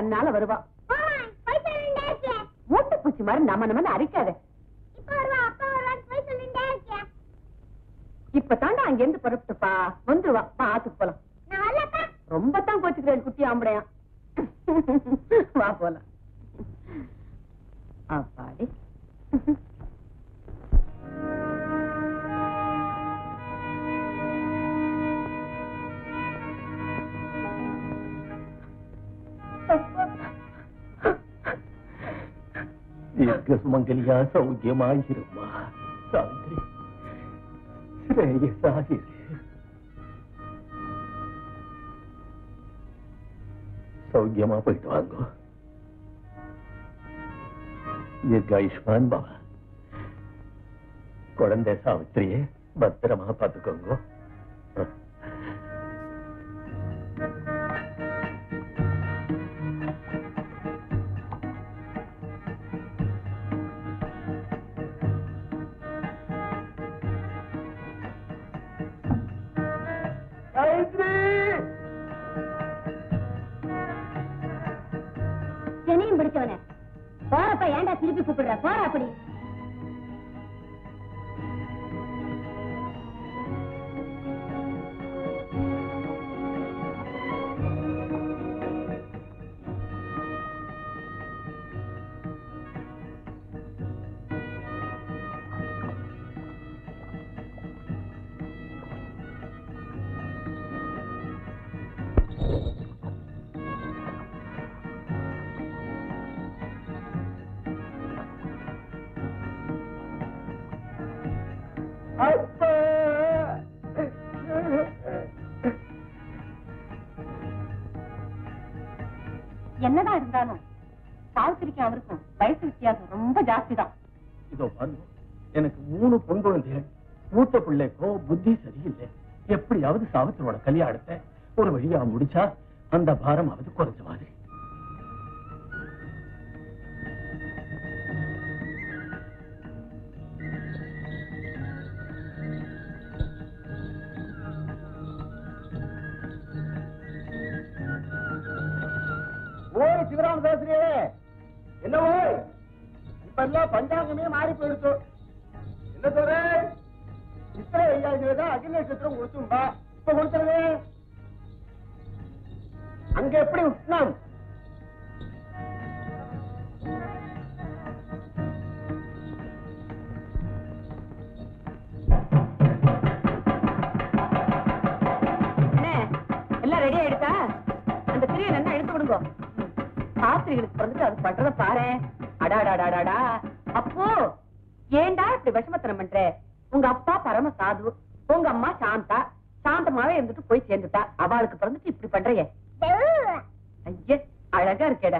தன்னால வருவா மூட்டை பூச்சி மாதிரி நம்ம நம்ம அரிக்காத இப்ப தாண்டா அங்க இருந்து புறப்பட்டுப்பா வந்துருவா வா ஆத்துக்கு போலாம் ரொம்ப தான் கோச்சுக்கிறேன் குட்டி ஆம்படையா வா போலாம் அப்பாடி தீர்க்க சுமங்கலியா சௌக்கியமாயிருமா சாவித்ரி ஸ்ரேயசாயிரு சௌக்கியமா போயிட்டு வாங்க தீர்காயுஷ்மான் பவா குழந்தை சாவித்திரியே பத்திரமா பாத்துக்கோங்க என்னையும் பிடிச்சவன போறப்ப ஏன்டா திருப்பி கூப்பிடுற போற அப்படி என்னதான் இருந்தாலும் சாவித்திரிக்கும் அவருக்கும் வயசு வித்தியாசம் ரொம்ப ஜாஸ்தி தான் இதோ பாருங்க எனக்கு மூணு பொன் குழந்தைகள் மூத்த பிள்ளைக்கோ புத்தி சரியில்லை எப்படியாவது சாவித்திரோட கல்யாணத்தை ஒரு வழியா முடிச்சா அந்த பாரமாவது குறைஞ்ச மாதிரி ஓய் சிவராம சாஸ்திரியே என்ன ஓய் இப்ப எல்லாம் பஞ்சாங்கமே மாறி போயிடுச்சு என்ன சொல்ற இத்தனை ஐயாயிரம் தான் அகில நட்சத்திரம் கொடுத்தும்பா இப்ப கொடுத்துருங்க அங்க எப்படி உஷ்ணம் என்ன எல்லாம் ரெடி ஆயிடுதா அந்த திரியை நல்லா எடுத்து விடுங்க சாஸ்திரிகளுக்கு பிறந்துட்டு அது பண்றத பாரு அடாடாடாடாடா அப்போ ஏன்டா இப்படி விஷமத்தனம் பண்ற உங்க அப்பா பரம சாது உங்க அம்மா சாந்தா சாந்தமாவே இருந்துட்டு போய் சேர்ந்துட்டா அவளுக்கு பிறந்துட்டு இப்படி பண்றையே ஐயே அழகா இருக்கேடா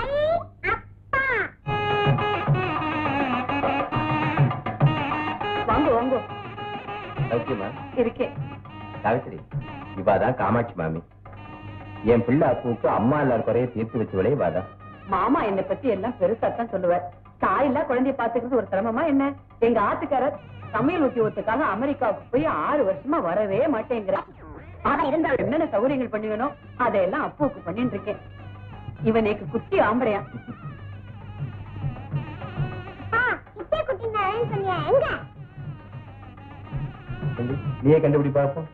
வாங்க வாங்க சௌக்கியமா இருக்கேன் சாவித்திரி இவாதான் காமாட்சி மாமி என் பிள்ளை அப்புவுக்கு அம்மா இல்லாத குறைய தீர்த்து வச்சவளே இவாதான் மாமா என்னை பத்தி எல்லாம் பெருசா தான் சொல்லுவார் தாயில்லா குழந்தைய பாத்துக்கிறது ஒரு சிரமமா என்ன எங்க ஆத்துக்காரர் சமையல் உத்தியோகத்துக்காக அமெரிக்காவுக்கு போய் ஆறு வருஷமா வரவே மாட்டேங்கிறார் ஆனா இருந்தா என்னென்ன சௌகரியங்கள் பண்ணுவேனோ அதையெல்லாம் அப்புவுக்கு பண்ணிட்டு இருக்கேன் இவன் எனக்கு குட்டி ஆம்படையா சொல்லு, நீயே கண்டுபிடி பார்ப்போம்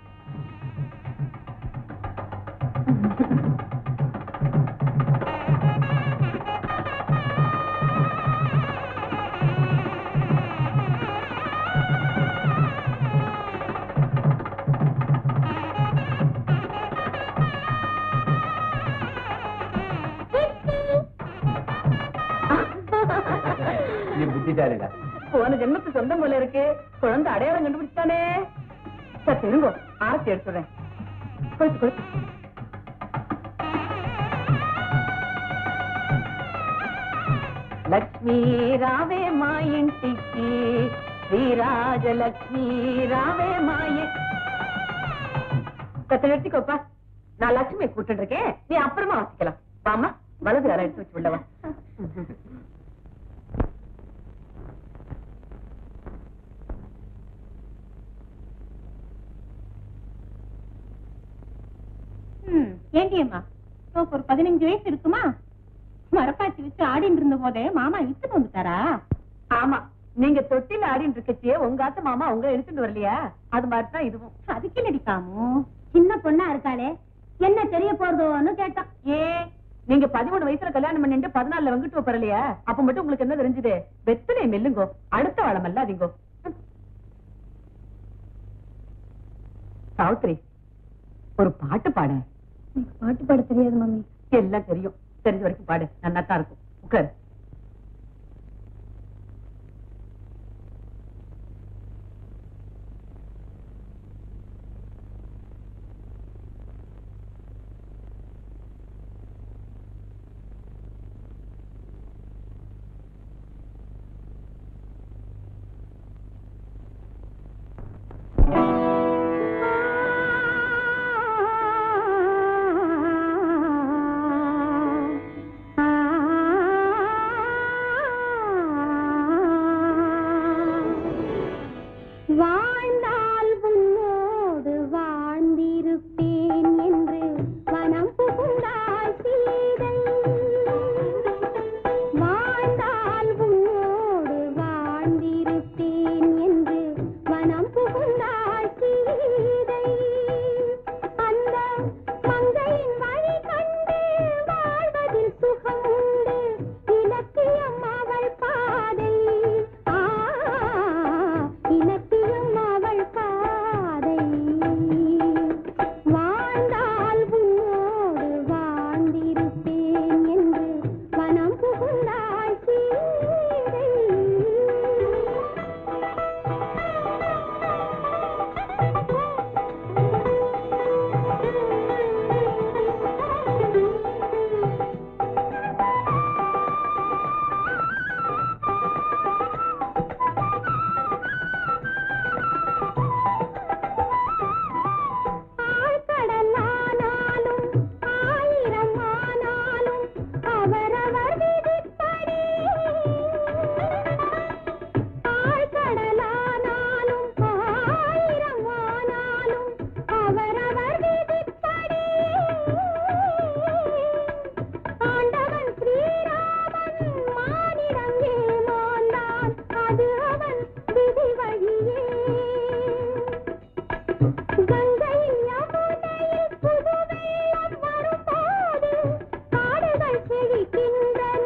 நீ புத்திசாலிடா போன ஜென்மத்து சொந்தம் போல இருக்கு குழந்தை அடையாளம் கண்டுபிடிச்சானே சரி திரும்ப ஆரத்தி எடுத்துடுறேன் கொடுத்து கொடுத்து లక్ష్మీ రావే మా ఇంటికి శ్రీరాజలక్ష్మీ రావే మా ఇ- கத்த நிறுத்திக்கோப்பா நான் லட்சுமியை கூப்பிட்டு இருக்கேன் நீ அப்புறமா வாசிக்கலாம் வாமா வலது காலம் எடுத்து வச்சு விடவா ஏண்டி அம்மா உனக்கு ஒரு பதினஞ்சு வயசு இருக்குமா மரப்பாச்சி வச்சு ஆடிட்டு இருந்த போதே மாமா இழுத்துட்டு வந்துட்டாரா ஆமா நீங்க தொட்டில ஆடிட்டு இருக்கச்சே உங்க ஆத்து மாமா உங்க எடுத்துட்டு வரலையா அது மாதிரி தான் இதுவும் அதுக்கு நடிக்காமோ சின்ன பொண்ணா இருக்காளே என்ன தெரிய போறதோன்னு கேட்டான் ஏ நீங்க பதிமூணு வயசுல கல்யாணம் பண்ணிட்டு பதினாலுல வந்துட்டு போறலையா அப்ப மட்டும் உங்களுக்கு என்ன தெரிஞ்சது வெத்தலை மெல்லுங்கோ அடுத்த வாழம் அல்லாதீங்கோ சாவித்ரி ஒரு பாட்டு பாட எனக்கு பாட்டு பாட தெரியாது மம்மி எல்லாம் தெரியும் தெரிஞ்ச வரைக்கும் பாடு நல்லா தான் இருக்கும் உட்கார் வாழ்ந்தால் உன்னோடு வாழ்ந்திருப்பேன் என்று மனம் புகுந்தாள் சீதை வாழ்ந்தால் உன்னோடு வாழ்ந்திருப்பேன் என்று மனம் புகுந்தாள் சீதை அந்த மங்கையின் வழி கண்டு வாழ்வதில் சுகம் உண்டு இலக்கியம் அவள் பாதை ஆ இலக்கியம் அவள் பாதை வாழ்ந்தால் உன்னோடு வாழ்ந்திருப்பேன் என்று மனம் புகுந்தாள் சீதை ஆழ்கடலானாலும் ஆயிரம் ஆனாலும் அவரவர் விதிப்படி ஆழ்கடலானாலும் ஆயிரம் ஆனாலும் அவரவர் விதிப்படி ஆண்டவன் ஸ்ரீராமன் மானிடம் ஏமாந்தான் அது அவன் விதி வழியே கங்கையில் யமுனையில் புது வெள்ளம் வரும்போது காடுகள் செழிக்கின்றன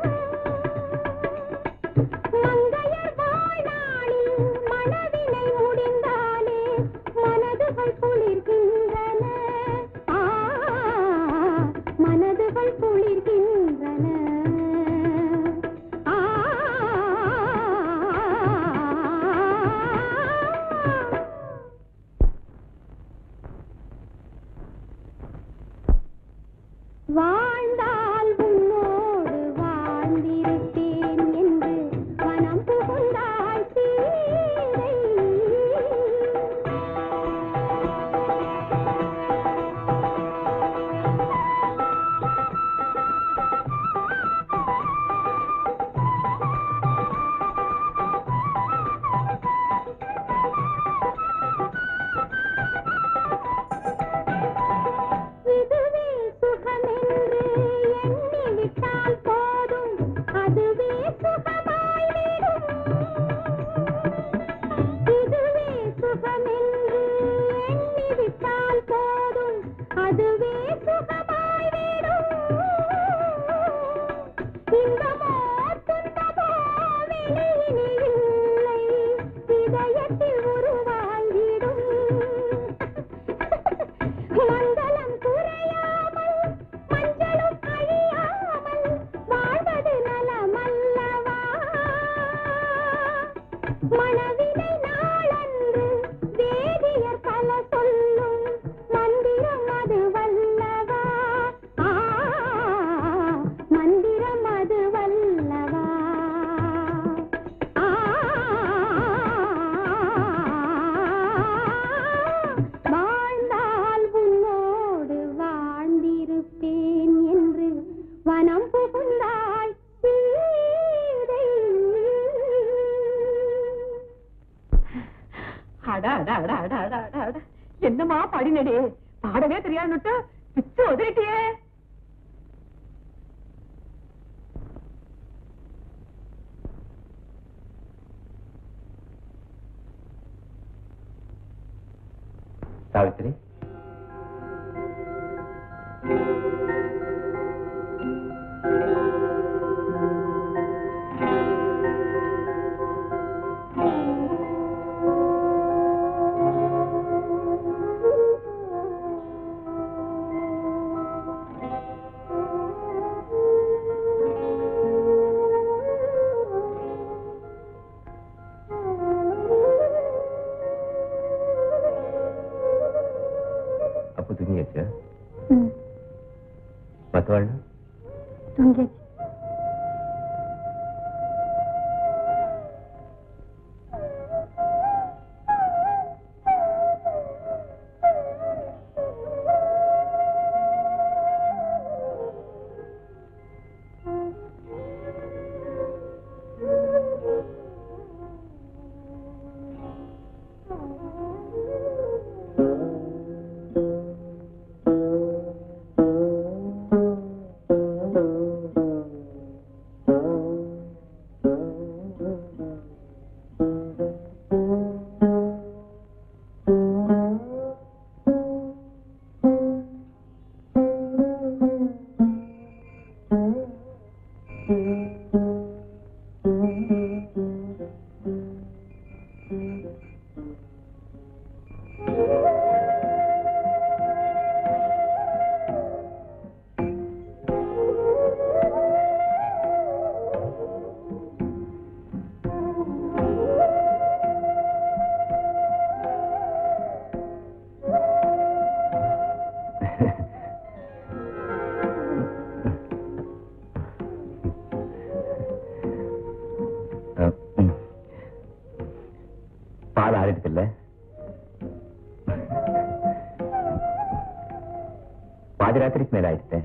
மங்கையர் வாழ்நாளில் மனவினை முடிந்தாலே மனதுகள் குளிர்கின்றன ஆ மனதுகள் குளிர்கின்றன ஆ வாழ்ந்தால் உன்னோடு வாழ்ந்திருப்பேன் என்று மனம் புகுந்தாள் சீதை இதுவே சுகமென்று எண்ணிவிட்டால் போதும் அதுவே சுகமாய்விடும் இதுவே சுகமென்று எண்ணிவிட்டால் போதும் அதுவே சுகமாய்விடும் இன்பமோ துன்பமோ வெளியினில் இல்லை இதயத்தில் உருவாகிடும் மங்களம் குறையாமல் மஞ்சளும் அழியாமல் வாழ்வது நலமல்லவா மனவினை நாளன்று வேதியர் பல சொல்லும் மந்திரம் அது வல்லவா ஆ, மந்திரம் அது வல்லவா வாழ்ந்தால் உன்னோடு வாழ்ந்திருப்பேன் என்று வனம் புகுந்தாள் சீதை அடா அடா அடா அடா அடா அடா அடா என்னமா பாடினடே பாடவே தெரியாதுன்னுட்டு பிச்சு உதறிட்டியே சாவித்திரி அப்போ தூங்கியாச்சா ம் மத்தவாள் தூங்கியாச்சு பால் ஆறிடுது இல்ல பாதி ராத்திரிக்கு மேல ஆயிடுச்சு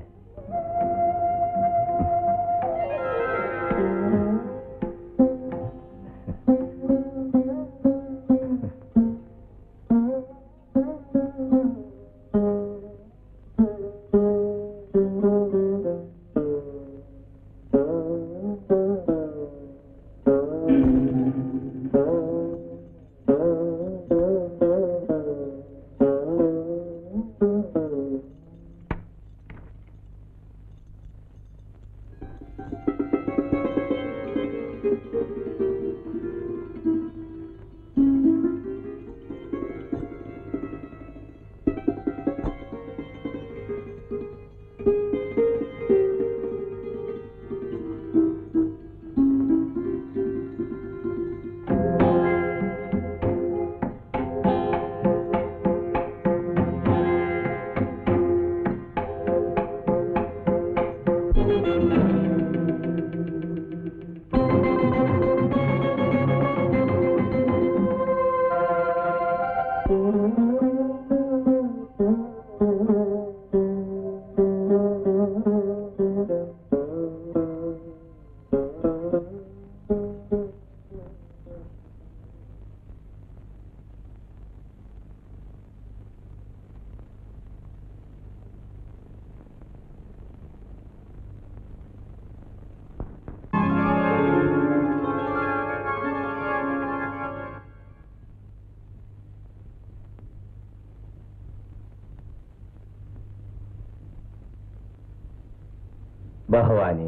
பகவானே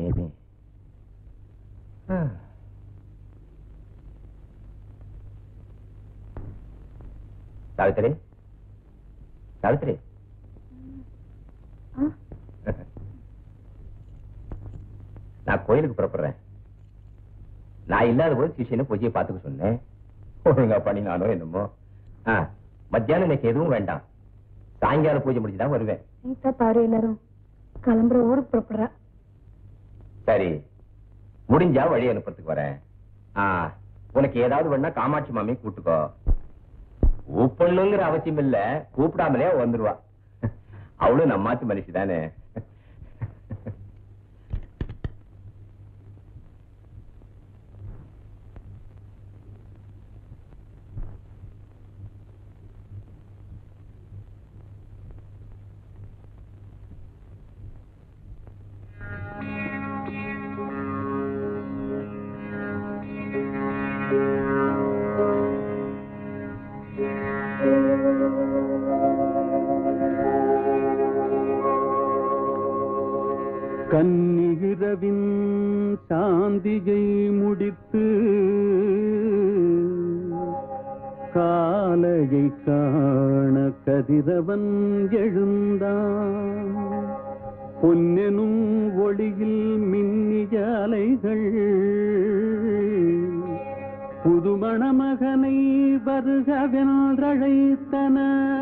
ஆ. சாவித்திரி சாவித்திரி நான் கோயிலுக்கு புறப்படுறேன் நான் இல்லாத போது சிஷியனை பூஜையை பார்த்துக்க சொன்னேன் ஒழுங்கா பண்ணினானோ என்னமோ ஆ, மத்தியானம் எனக்கு எதுவும் வேண்டாம் சாயங்காலம் பூஜை முடிச்சுதான் வருவேன் சீதா பாரு எல்லாரும் கிளம்புற ஊருக்கு புறப்படுறா சரி முடிஞ்சா வழி அனுப்புறதுக்கு வரேன் ஆ, உனக்கு ஏதாவது வேணா காமாட்சி மாமி கூட்டுக்கோ கூப்பிடணுங்கிற அவசியம் இல்ல கூப்பிடாமலே அவ வந்துருவா அவளும் நம்மாத்து மனுஷி தானே ஆ சாந்தியை முடித்து காலையை காண கதிரவன் எழுந்தான் பொன்னெனும் ஒளியில் மின்னிய அலைகள் புதுமண மகனை வருகவென்றழைத்தன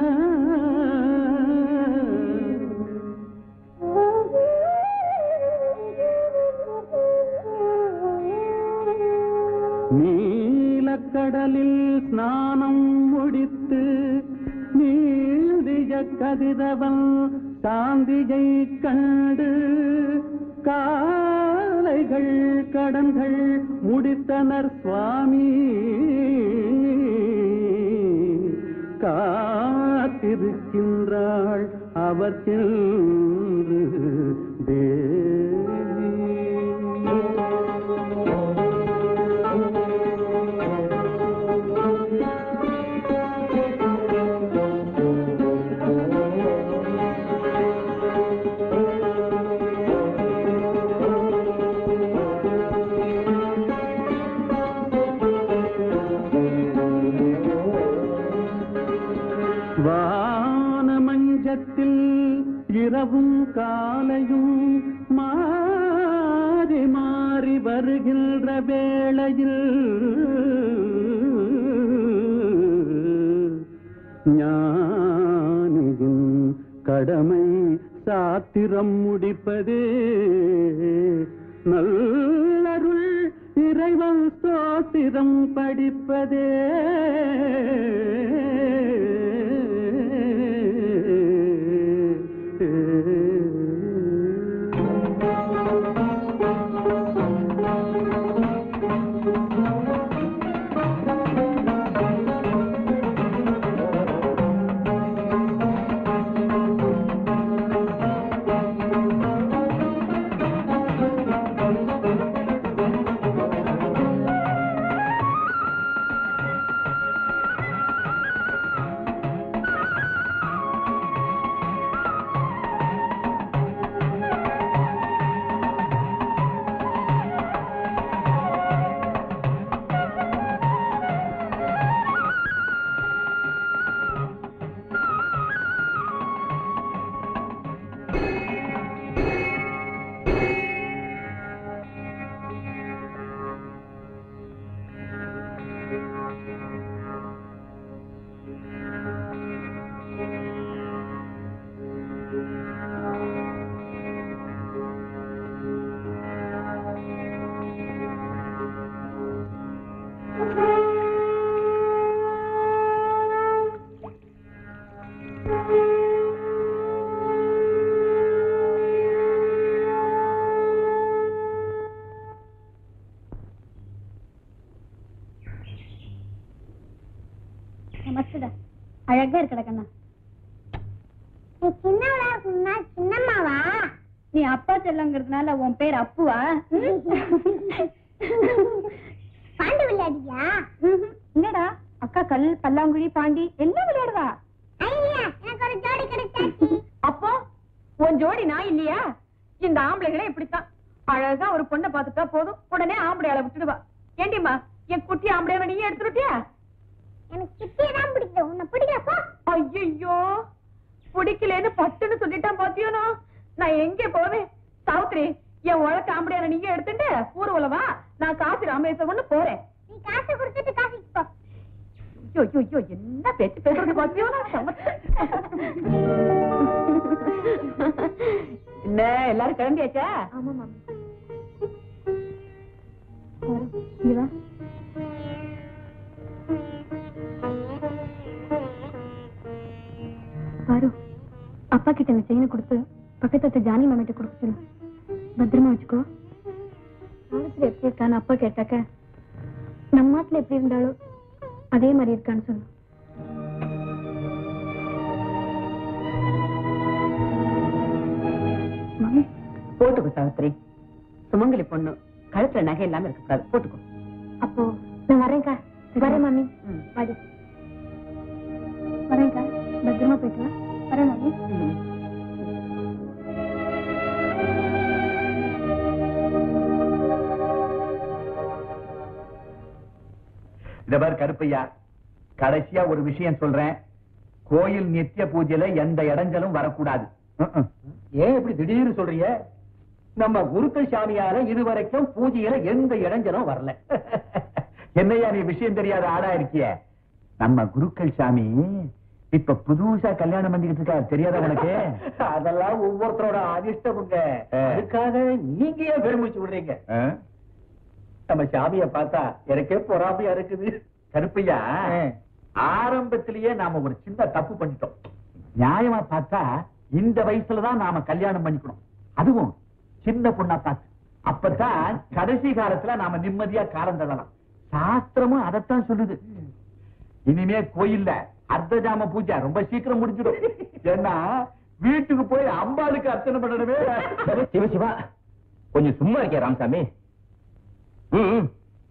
நீலக்கடலில் ஸ்நானம் முடித்து நீந்திய கதிரவன் சாந்தியை கண்டு காலைகள் கடன்கள் முடித்தனர் சுவாமி காத்திருக்கின்றாள் அவர் சென்று வானமஞ்சத்தில் இரவும் காலையும் மாறி மாறி வருகின்ற வேளையில் ஞானியின் கடமை சாத்திரம் முடிப்பதே நல்லருள் இறைவன் ஸ்தோத்திரம் படிப்பதே நமஸ்தடா அழகா இருக்கடா கண்ணா நீ சின்னவளா இருக்குன்னா சின்னம்மாவா நீ அப்பா செல்லங்கிறதுனால உன் பேர் அப்புவா பாண்டி விளையாடியா என்னடா அக்கா கல் பல்லாங்குழி பாண்டி எல்லாம் விளையாடுவா ஐயா எனக்கு ஒரு ஜோடி கிடைச்சாச்சு அப்போ உன் ஜோடி நான் இல்லையா இந்த ஆம்பளைகளே இப்படித்தான் அழகா ஒரு பொண்ணை பார்த்துட்டா போதும் உடனே ஆம்பளையால விட்டுடுவா ஏண்டிம்மா என் குட்டி ஆம்பளையால நீயே எடுத்துட்டியா எனக்கு சித்தியை தான் பிடிக்கும் உன்னை பிடிக்கலப்பா ஐயோ பிடிக்கலன்னு பட்டுன்னு சொல்லிட்டான் பாத்தியோனோ நான் எங்க போவேன் சாவித்ரி என் உழக்க ஆம்பளையான நீங்க எடுத்துட்டு ஊர்வலம் வா நான் காசி ராமேஸ்வரம்னு போறேன் நீ காசு கொடுத்துட்டு காசுக்கு போ ஐயோ ஐயோ ஐயோ என்ன பேச்சு பேசுறது பாத்தியோனா என்ன எல்லாரும் கிளம்பியாச்சா ஆமா மாமி வரும் இங்க வா பாரு அப்பா கிட்ட இந்த செயினை கொடுத்து பக்கத்து ஜானி மாமிட்ட கொடுக்க சொல்லு பத்திரமா வச்சுக்கோ சாவித்திரி எப்படி இருக்கான்னு அப்பா கேட்டாக்க நம்ம நாட்டுல எப்படி இருந்தாலோ அதே மாதிரி இருக்கான்னு சொல்லு மாமி போட்டுக்கோ சாவித்ரி சுமங்கலி பொண்ணு கழுத்துல நகை இல்லாம இருக்கக்கூடாது போட்டுக்கோ அப்போ நான் வரேன்க்கா வரேன் மாமி ம். வாடி வரேன்க்கா பத்திரமா போயிட்டு வா வரேன் மாமி ம். இத பாரு கருப்பையா கடைசியா ஒரு விஷயம் சொல்றேன் கோயில் நித்திய பூஜையில எந்த இடைஞ்சலும் வரக்கூடாது ம்ம். ஏன் இப்படி திடீர்னு சொல்றீங்க நம்ம குருக்கள் சாமியால இதுவரைக்கும் பூஜையில எந்த இடைஞ்சலும் வரல என்னையா நீ விஷயம் தெரியாத ஆளா இருக்கிய நம்ம குருக்கள் சாமி இப்ப புதுசா கல்யாணம் பண்ணிக்கிட்டு இருக்கா தெரியாதா உனக்கு அதெல்லாம் ஒவ்வொருத்தரோட அதிர்ஷ்டமுங்க ஆ. அதுக்காக நீங்க ஏன் பெருமிச்சு விடுறீங்க ஆ? நம்ம சாமியை பார்த்தா எனக்கே பொறாமையா இருக்குது கருப்பையா ஆ. ஆரம்பத்திலேயே நாம ஒரு சின்ன தப்பு பண்ணிட்டோம் நியாயமா பார்த்தா இந்த வயசுலதான் நாம கல்யாணம் பண்ணிக்கணும் அதுவும் சின்ன பொண்ணா பார்த்து அப்பதான் கடைசி காலத்துல நாம நிம்மதியா காலம் தள்ளலாம் சாஸ்திரமும் அதைத்தான் சொல்லுது இனிமே கோயில்ல அர்த்த ஜாம பூஜை ரொம்ப சீக்கிரம் முடிஞ்சிடும் ஏன்னா வீட்டுக்கு போய் அம்பாளுக்கு அர்ச்சனை பண்ணணுமே சிவ சிவா கொஞ்சம் சும்மா இருக்கியா ராமசாமி ம், ம்.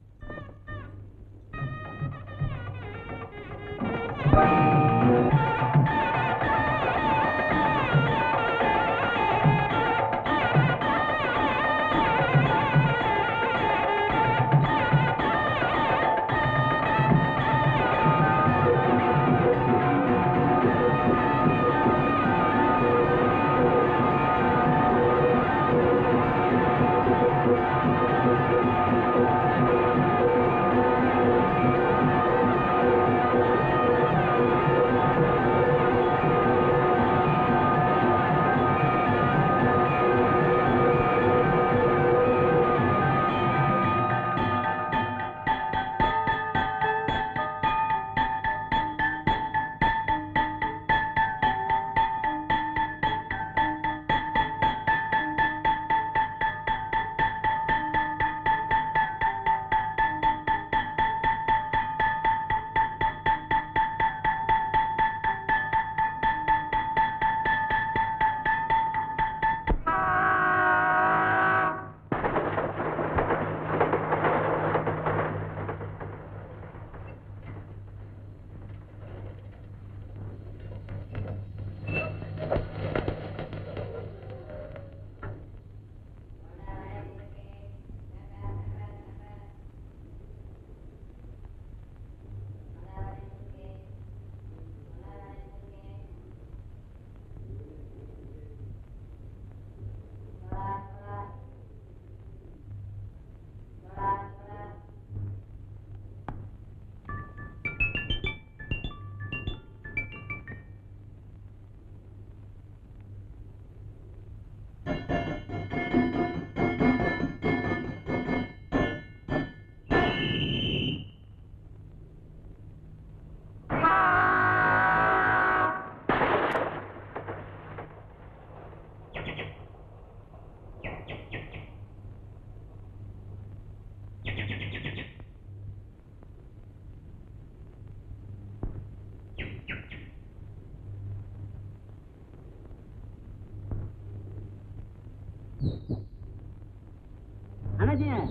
அண்ணாச்சிங்க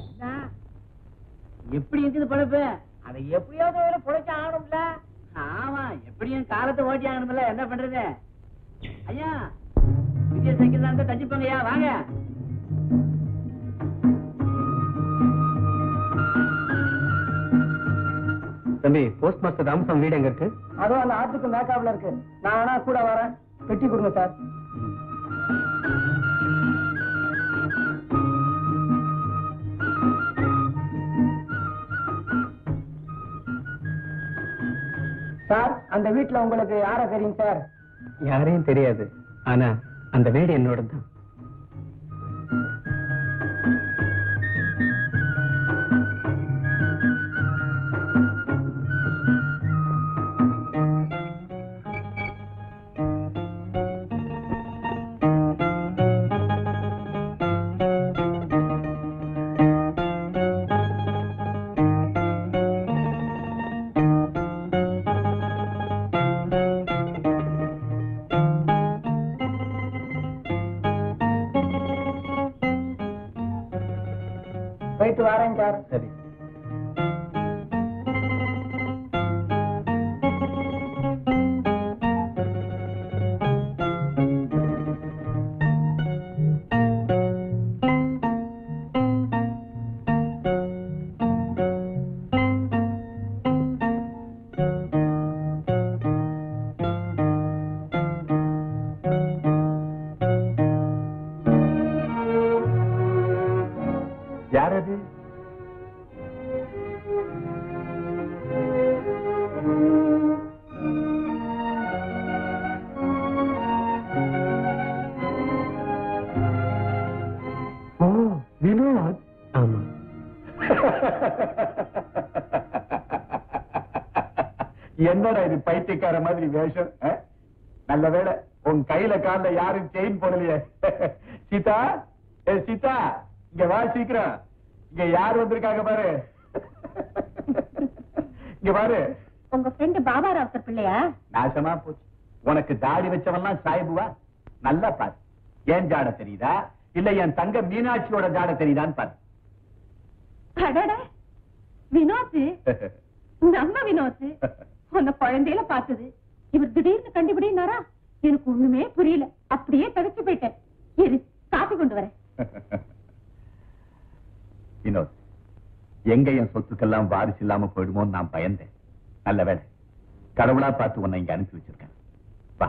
எப்படி இருக்குது பழப்பு அதை எப்படியாவது ஒரு புழைச்ச ஆகணும்ல ஆமா எப்படியும் காலத்தை ஓட்டி ஆகணும்ல என்ன பண்றது ஐயா விஜய சைக்கிள் தான் தச்சுப்பாங்கய்யா வாங்க தம்பி போஸ்ட் மாஸ்டர் ராமசாமி வீடு எங்க இருக்கு அதுவும் அந்த ஆத்துக்கு மேக்காப்ல இருக்கு நான் ஆனா கூட வரேன் பெட்டி கொடுங்க சார் சார் அந்த வீட்டுல உங்களுக்கு யார தெரியும் சார் யாரையும் தெரியாது ஆனா அந்த வீடு என்னோட தான் போயிட்டு வரேன் சார் சரி ஓ வினோத் ஆமா என்னடா இது பைத்தியக்கார மாதிரி வேஷம் ஆ? நல்ல வேளை உன் கையில கால்ல யாரும் செயின் போடலையே சீதா ஏ சீதா இங்க வா சீக்கிரம் இங்க யார் வந்திருக்காங்க பாரு இங்க பாரு உங்க ஃப்ரெண்ட் பாபா ராவுத்தர் பிள்ளையா நாசமா போச்சு உனக்கு தாடி வச்சவன்லாம் சாய்புவா நல்லா பாரு ஏன் ஜாட தெரியுதா இல்ல என் தங்க மீனாட்சியோட ஜாட தெரியுதான்னு பாரு அடட வினோத் நம்ம வினோத் உன்னை குழந்தையில பார்த்தது இவர் திடீர்னு கண்டுபிடினாரா எனக்கு ஒண்ணுமே புரியல அப்படியே தவிச்சு போயிட்டேன் இரு காப்பி கொண்டு வரேன் வினோத் எங்க என் சொத்துக்கெல்லாம் வாரிசு இல்லாம போயிடுமோன்னு நான் பயந்தேன் நல்ல வேலை கடவுளா பார்த்து உன்னை இங்க அனுப்பி வச்சிருக்கேன் வா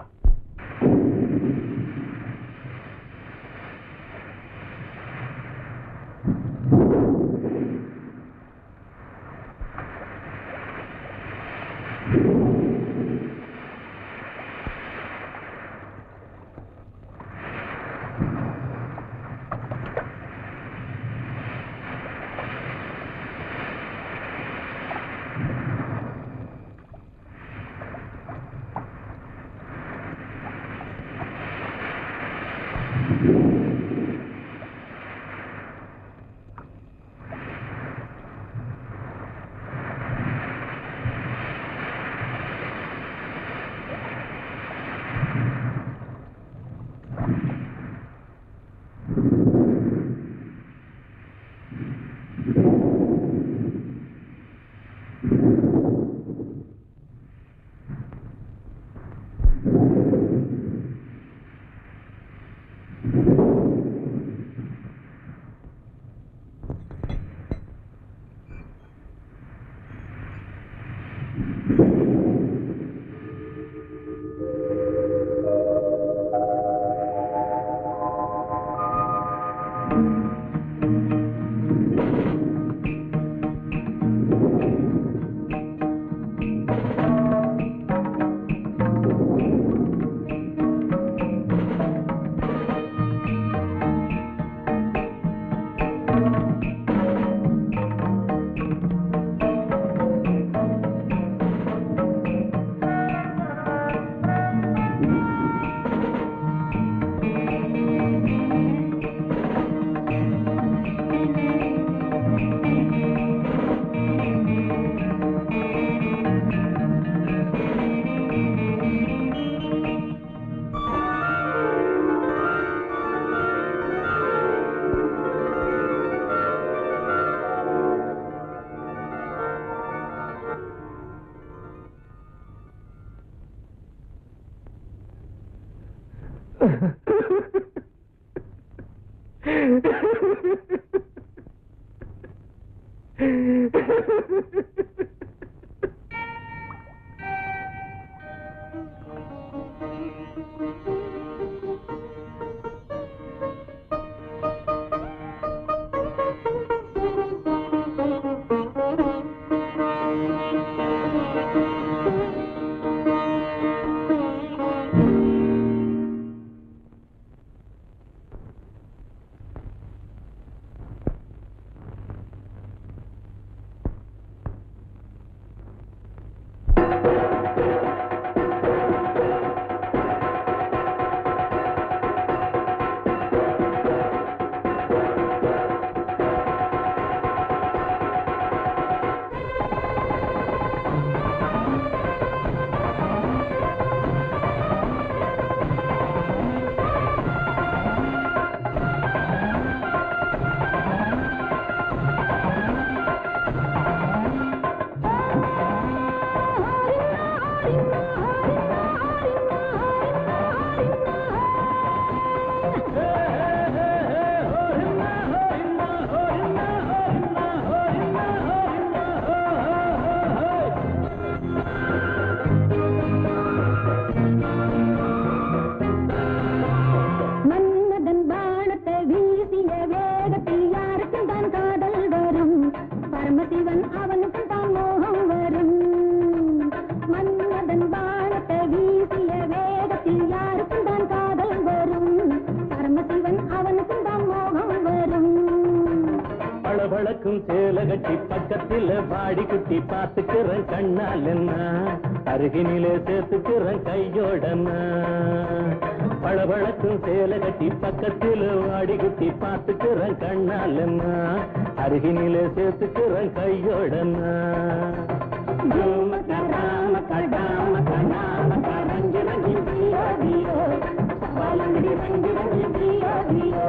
கட்டி பக்கத்துல வாடி குட்டி பாத்துக்கிறேன் கண்ணால் என்ன அருகினிலே சேர்த்துக்கிறேன் கையோடனா பளபளக்கும் சேலை கட்டி பக்கத்துல வாடி குட்டி பாத்துக்கிறேன் கண்ணால் என்ன அருகினிலே சேர்த்துக்கிறேன் கையோடனா ஜூம கடாம கடாம கடாம கரஞ்சு ரங்கி தியோ தியோ சவாலங்கடி ரங்கி ரங்கி தியோ தியோ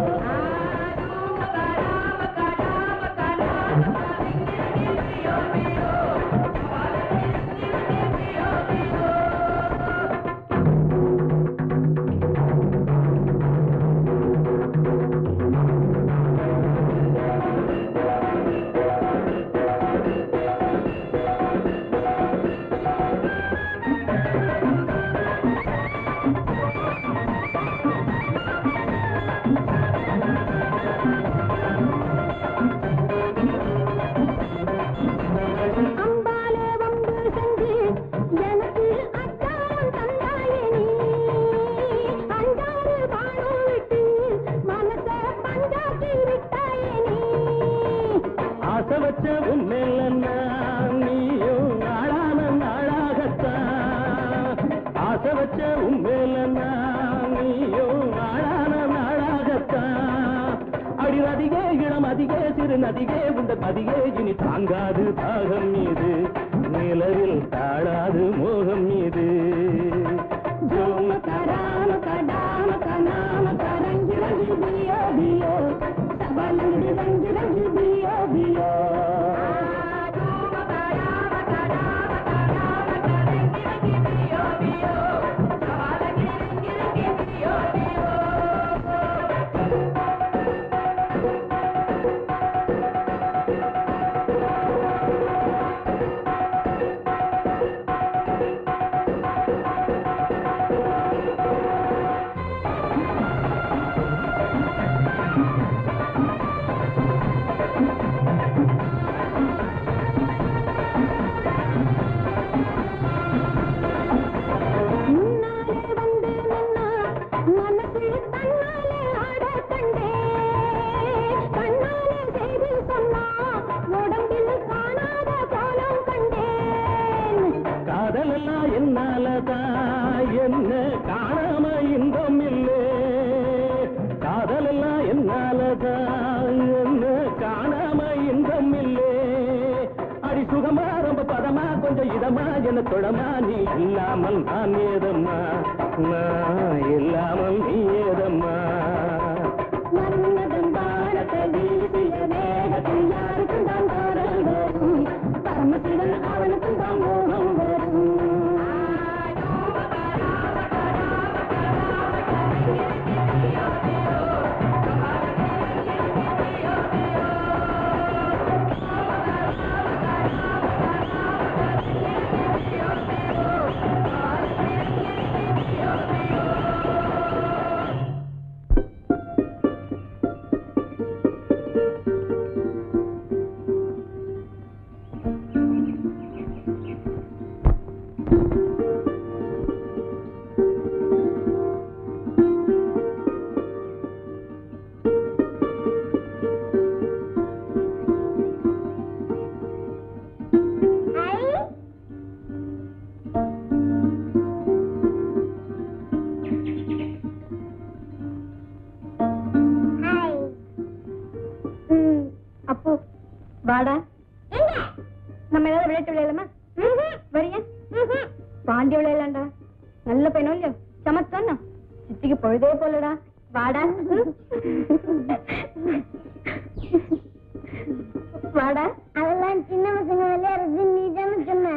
அம்பாலே வம்பு செஞ்சு எனக்கு அச்சாரம் தந்தாயே நீ அஞ்சாறு பாடம் விட்டு மனச பஞ்சாக்கி விட்டாயே நீ ஆசை வச்ச உண்மையிலன்னா நீயும் நாளான நாளாகத்தான் ஆசை வச்ச உண்மையிலன்னா நீயும் நாளான நாளாகத்தான் அடி நதிகே இளம் அதிகே சிறு நதிகே உந்த பதிகே இனி தாங்காது தாகம் மீது நிலவில் தாழாது மோகம் மீது ஜூம கராம கடாம கனாம கரங்கி ரங்கி தியோ தியோ சபலங்கடி ரங்கி ரங்கி தியோ தியோ முன்னாலே வந்து நின்னா மனசு தன்னாலே ஆட கண்டே கண்ணாலே செய்து சொன்னா உடம்பில் காணாத கோலம் கண்டேன் காதலெல்லாம் என்னாலதான் என்ன காணாம இன்பம் இல்லே காதலெல்லாம் என்னாலதான் என்ன காணாம இன்பம் இல்லே அடி சுகமா ரொம்ப பதமா கொஞ்சம் இதமா என தொழமா நீ இல்லாமல் நான் ஏதம்மா நான் இல்லாமல் நீ ஏதம்மா மன்னதன் பாடத்தை வீசிய வேகத்தில் யாருக்கும் தான் காதல் வரும் பரமசிவன் அவனுக்கும் தான் மோகம் வரும் அப்போ வாடா நம்ம ஏதாவது விளையாட்டு விளையாடலாமா வரியா பாண்டி விளையாடலாம்டா நல்ல பையனும் இல்லையோ சமத்தானா சித்திக்கு பொழுதே போலடா வாடா வாடா அதெல்லாம் சின்ன பசங்க விளையாடுறது நீ தானே சொன்ன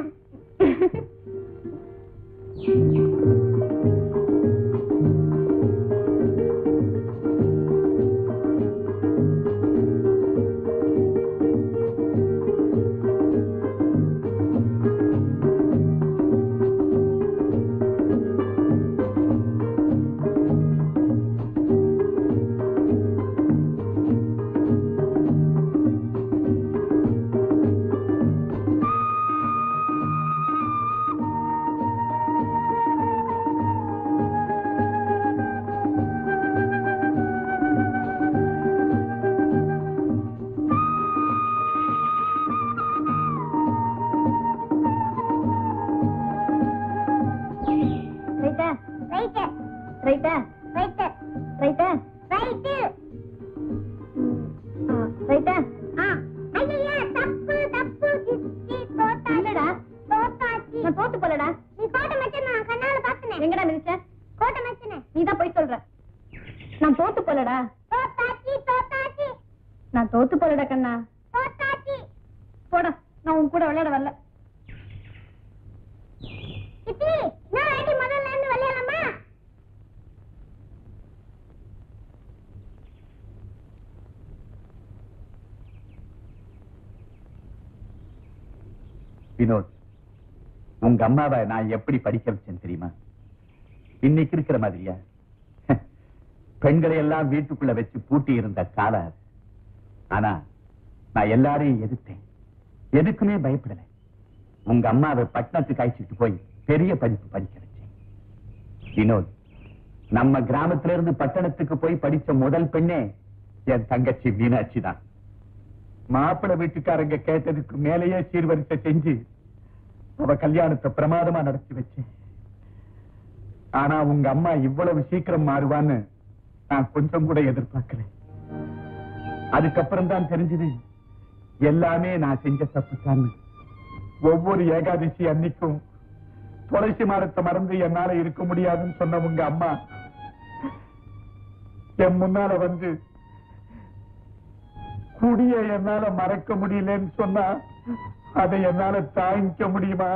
ரைட்டா ரைட்டு ரைட்டா ரைட்டு ரைட்டா ஆ ஐயா தப்பு தப்பு சித்தி தோத்தா இல்லடா. தோத்தாச்சி நான் தோத்து போலடா நீ கோட்டை மச்சன் நான் கண்ணால பார்த்தனே எங்கடா மிதிச்ச கோட்டை மச்சனே நீ தான் போய் சொல்ற நான் தோத்து போலடா தோத்தாச்சி தோத்தாச்சி நான் தோத்து போலடா கண்ணா தோத்தாச்சி போடா நான் உன் கூட விளையாட வரல சித்தி நான் ஐடி முதல்ல இருந்து விளையாடலாமா வினோத் உங்க அம்மாவை நான் எப்படி படிக்க வச்சேன் தெரியுமா இன்னைக்கு இருக்கிற மாதிரியா பெண்களை எல்லாம் வீட்டுக்குள்ள வச்சு பூட்டி இருந்த காலம் அது. ஆனா நான் எல்லாரையும் எதிர்த்தேன் எதுக்குமே பயப்படல உங்க அம்மாவை பட்டணத்துக்கு அழைச்சிட்டு போய் பெரிய படிப்பு படிக்க வச்சேன் வினோத் நம்ம கிராமத்துல இருந்து பட்டணத்துக்கு போய் படிச்ச முதல் பெண்ணே என் தங்கச்சி மீனாட்சி தான் மாப்பிள்ளை வீட்டுக்காரங்க கேட்டதுக்கு மேலேயே சீர்வரிசை செஞ்சு அவ கல்யாணத்தை பிரமாதமா நடத்தி வச்சேன் ஆனா உங்க அம்மா இவ்வளவு சீக்கிரம் மாறுவான்னு நான் கொஞ்சம் கூட எதிர்பார்க்கல அதுக்கப்புறம் தான் தெரிஞ்சது எல்லாமே நான் செஞ்ச தப்புத்தான்னு ஒவ்வொரு ஏகாதசி அன்னைக்கும் துளசி மரத்தை மறந்து என்னால இருக்க முடியாதுன்னு சொன்ன உங்க அம்மா என் முன்னால வந்து குடிய என்னால மறக்க முடியலன்னு சொன்னா அதை என்னால தாங்கிக்க முடியுமா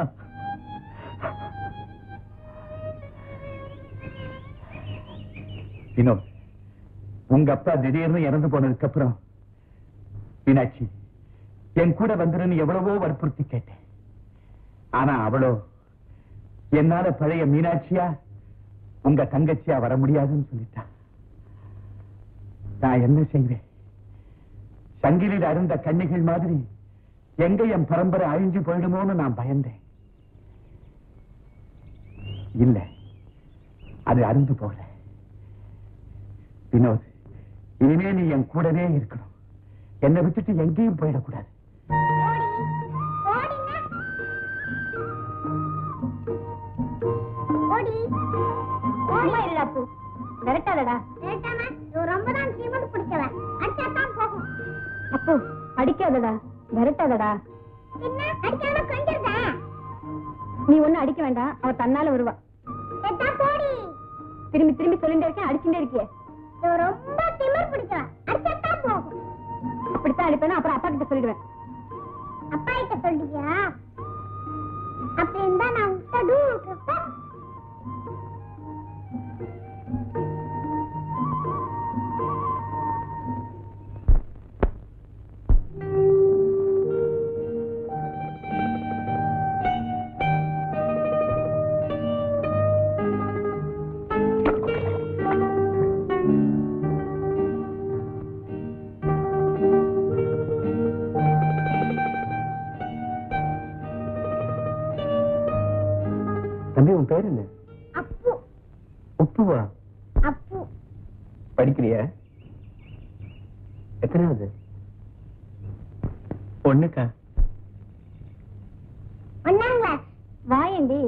வினோத் உங்க அப்பா திடீர்னு இறந்து போனதுக்கு அப்புறம் மீனாட்சி என் கூட வந்துருன்னு எவ்வளவோ வற்புறுத்தி கேட்டேன் ஆனா அவளோ என்னால பழைய மீனாட்சியா உங்க தங்கச்சியா வர முடியாதுன்னு சொல்லிட்டா நான் என்ன செய்வேன் சங்கிலில் அருந்த கன்னிகள் மாதிரி எங்க என் பரம்பரை அழிஞ்சு போயிடுமோன்னு நான் பயந்தேன் இல்ல அது அருந்து போகல வினோத் இனிமே நீ என் கூடவே இருக்கணும் என்னை விட்டுட்டு எங்கேயும் போயிடக்கூடாது ஓடி ஓடி சும்மா இருடா பூ விரட்டாதடா கேட்டாமா இவன் ரொம்ப தான் சீமந்து பிடிச்சவன் அடிச்சா தான் போகும் அப்போ அடிக்காதடா விரட்டாதடா என்ன அடிக்காம கொஞ்சிருதா நீ ஒண்ணு அடிக்க வேண்டாம் அவ தன்னால வருவா கேட்டா போடி திரும்பி திரும்பி சொல்லிட்டே இருக்கேன் அடிச்சுட்டே இருக்கியே இவன் ரொம்ப திமிர் பிடிச்சவன் அடிச்சா தான் போகும் அப்படித்தான் அடிப்பேனா அப்புறம் அப்பா கிட்ட சொல்லிடுவேன் அப்பா கிட்ட சொல்லியா அப்படி இருந்தா நான் உங்க டூ தம்பி உன் பேர் என்ன அப்பு உப்புவா அப்பு படிக்கிறியா எத்தனாவது ஒண்ணுக்கா ஒன்னாம் கிளாஸ் வாயண்டி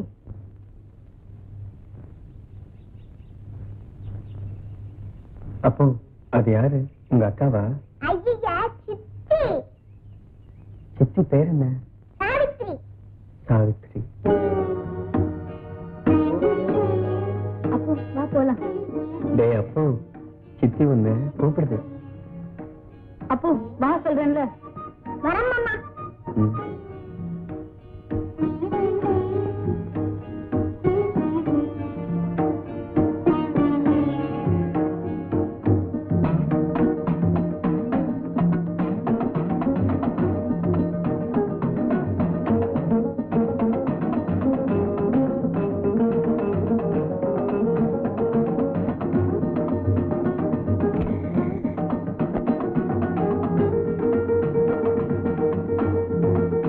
அப்போ அது யாரு உங்க அக்காவா ஐயா சித்தி சித்தி பேர் என்ன சாவித்ரி சாவித்ரி அப்போ வா போலாம் டேய் அப்போ சித்தி ஒண்ணு கூப்பிடுது அப்போ வா சொல்றேன்ல வரம் மாமா ம். ஆ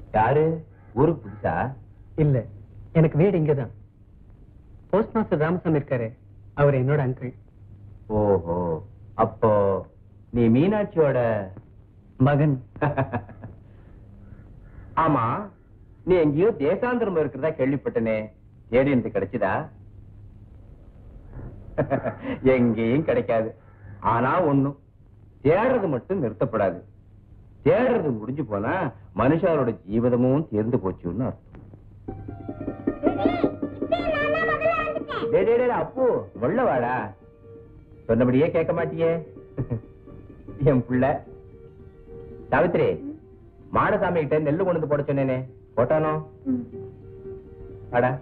யாரு ஊருக்கு புதுசா இல்ல எனக்கு வீடு இங்கதான் போஸ்ட் மாஸ்டர் ராமசாமி இருக்காரு அவர் என்னோட அங்கிள் ஓஹோ அப்போ நீ மீனாட்சியோட மகன் ஆமா நீ எங்கேயோ தேசாந்திரம் இருக்கிறதா கேள்விப்பட்டனே தேடி எனக்கு கிடைச்சதா எங்கேயும் கிடைக்காது ஆனா ஒண்ணும் தேடுறது மட்டும் நிறுத்தப்படாது தேடுறது முடிஞ்சு போனா மனுஷாரோட ஜீவிதமும் தீர்ந்து போச்சுன்னு அர்த்தம் டேய், டேய், டேய், அப்பு உள்ள வாடா சொன்னபடியே கேட்க மாட்டியே என் புள்ள சாவித்ரி மாடசாமி கிட்ட நெல்லு கொண்டு வந்து போட சொன்னேனே போட்டானோ வாடா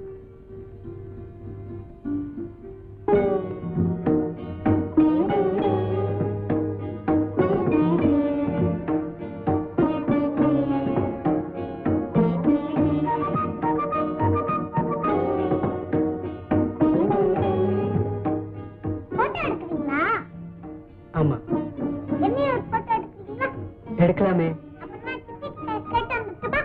போட்டோ எடுக்கிறீங்களா ஆமா என்னைய ஒரு போட்டோ எடுக்கிறீங்களா எடுக்கலாமே அப்புறமா சித்தி கேட்டு வந்துட்டுமா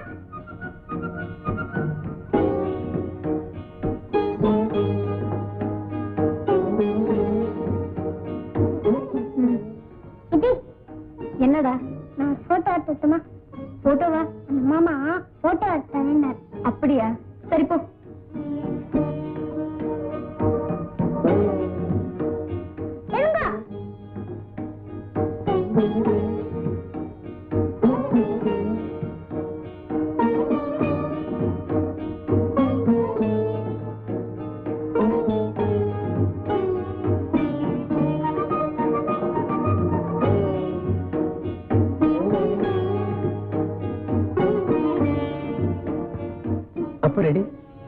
சித்தி என்னடா நான் போட்டோ எடுத்துட்டுமா போட்டோவா அந்த மாமா போட்டோ எடுத்தேன் அப்படியா சரி போ எழுங்க அப்போ ரெடி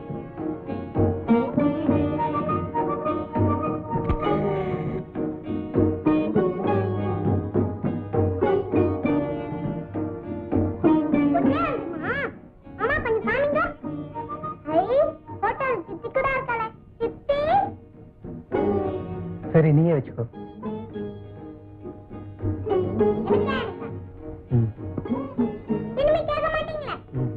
ஒண்ணே இருக்குமா? மாமா கொஞ்சம் காமிங்க. ஐ, photo சித்தி கூட இருக்காளே. சித்தி? சரி நீயே வச்சுக்கோ எனக்கே இருக்கா? ம். இனிமே கேட்க மாட்டீங்களே? ம்.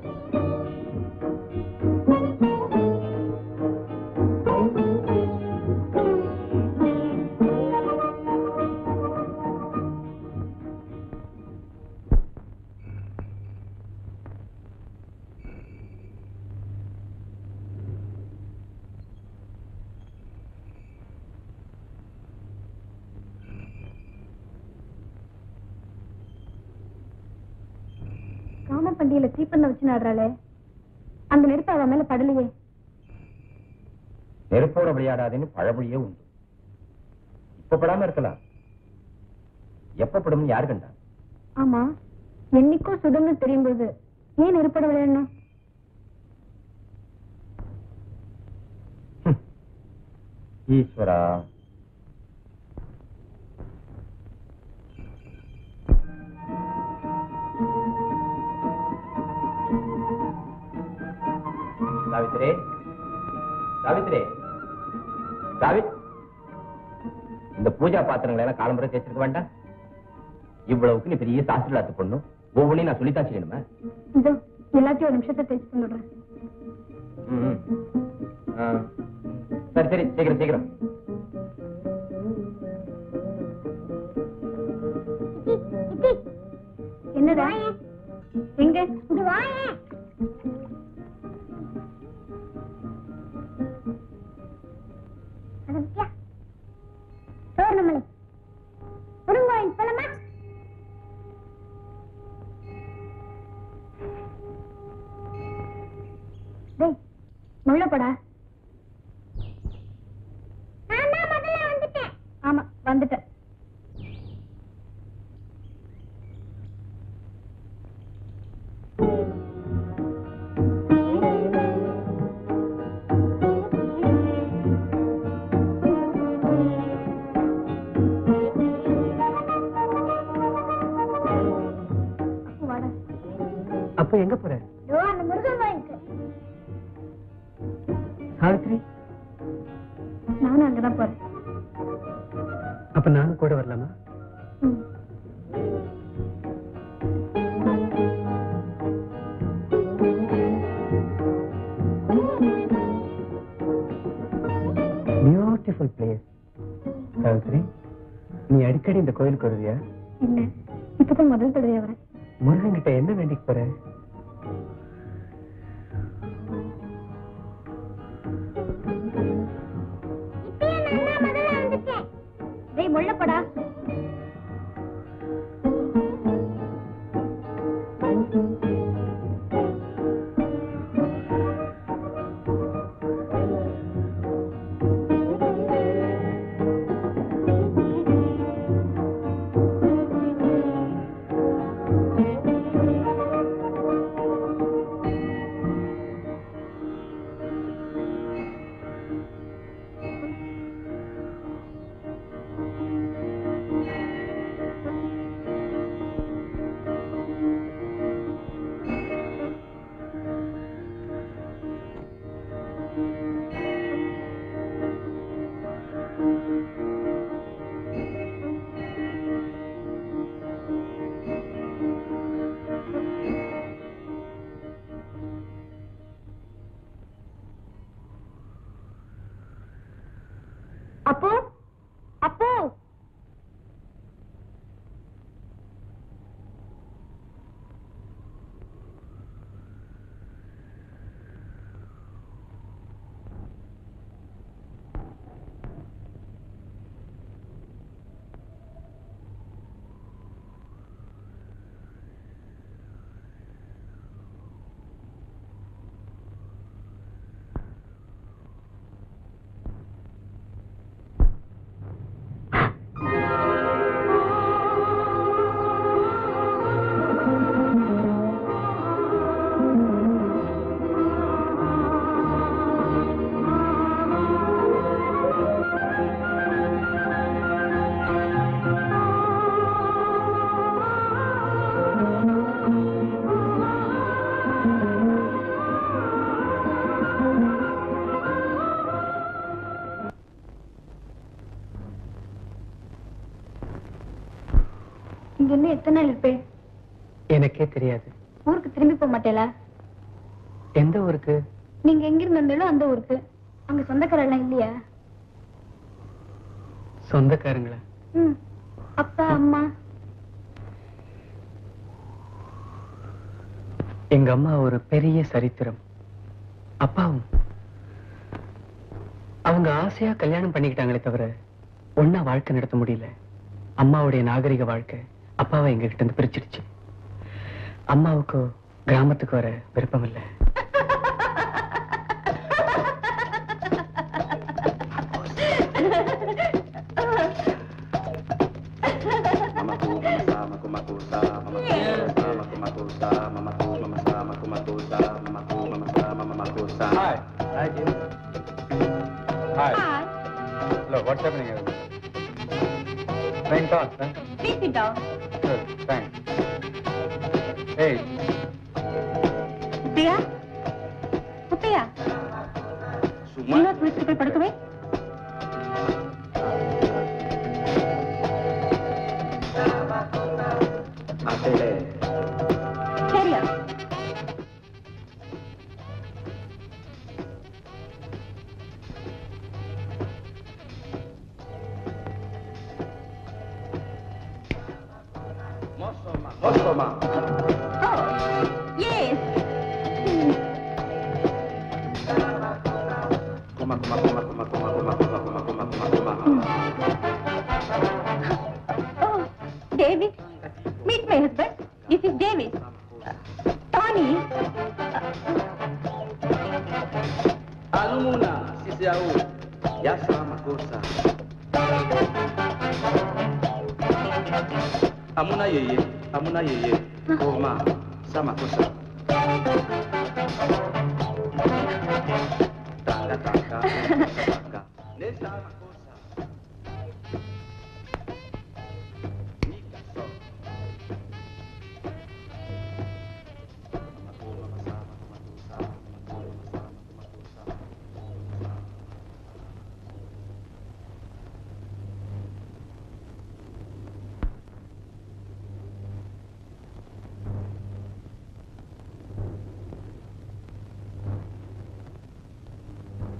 காம பண்டிகையில தீப்பந்தம் வச்சு நடுறாளே அந்த நெருப்பு அவ மேல படலையே நெருப்போட விளையாடாதேன்னு பழமொழியே உண்டு இப்ப படாம இருக்கலாம் எப்ப படும் யாரு கண்டா ஆமா என்னைக்கோ சுதந்திரம் தெரியும் போது ஏன் நெருப்பட விளையாடணும் ஹம். ஈஸ்வரா சாவித்ரி சாவித்ரி சாவித் இந்த பூஜா பாத்திரங்களை எல்லாம் காலம்புரை தேய்ச்சிருக்க வேண்டாம் இவ்வளவுக்கு நீ பெரிய சாஸ்திரலாத்து பொண்ணும் ஒவ்வொன்றையும் நான் சொல்லித்தான் செய்யணுமா இதோ எல்லாத்தையும் ஒரு நிமிஷத்தை தேய்ச்சி தந்துடுறேன் ம். ஆ. சரி சரி சீக்கிரம் சீக்கிரம் சித்தி, சித்தி, என்னடா வாயேன். எங்க இங்க வாயேன். அட விட்டியா? சோறுநமலை. முருங்கோயில் போலாமா? டேய் முள்ளப்படா நான் தான் முதல்ல வந்துட்டேன். ஆமா வந்துட்டேன் அப்போ வாடா அப்போ எங்க போற இதோ அந்த முருகன் கோயிலுக்கு. சாவித்ரி நானும் அங்கதான் போறேன் அப்ப நானும் கூட வரலாமா ம். அடிக்கடி இந்த கோயிலுக்கு வருவியா இல்ல இப்பதான் முதல் தடவை வரேன் முருகன் கிட்ட என்ன வேண்டிக்கு போற இப்பயே நான் தான் முதல்ல வந்துட்டேன் டேய் முள்ளப்படா அப்போ அப்போ இங்க இருந்து எத்தனை நாள் இருப்பேன் எனக்கே தெரியாது ஊருக்கு திரும்பி போக மாட்டேலா எந்த ஊருக்கு நீங்க எங்க இருந்து வந்தாலும் அந்த ஊருக்கு அங்க சொந்தக்கார எல்லாம் இல்லையா சொந்தக்காரங்களா ம் அப்பா அம்மா எங்க அம்மா ஒரு பெரிய சரித்திரம் அப்பாவும் அவங்க ஆசையா கல்யாணம் பண்ணிக்கிட்டாங்களே தவிர ஒன்னா வாழ்க்கை நடத்த முடியல அம்மாவுடைய நாகரிக வாழ்க்கை அப்பாவை எங்க கிட்ட இருந்து பிரிச்சிடுச்சு அம்மாவுக்கு கிராமத்துக்கு வர விருப்பம் இல்லை Hi. Hi, Jim. Hi. Hello, what's happening here? Playing cards, huh? Please sit down. Good, thanks. Hey, Muthiah Muthiah இன்னொரு குளிச்சுட்டு போய் படுக்கவே சரியா Oh, yes. Oh, David. Meet my husband. This is David. Uh, Tony. Ano muna, si Xiao? Yasa makosa. Amuna yeye, amuna yeye. Oma, sama kosa. Tanga tanga, tanga. Ne sama kosa. Nika so.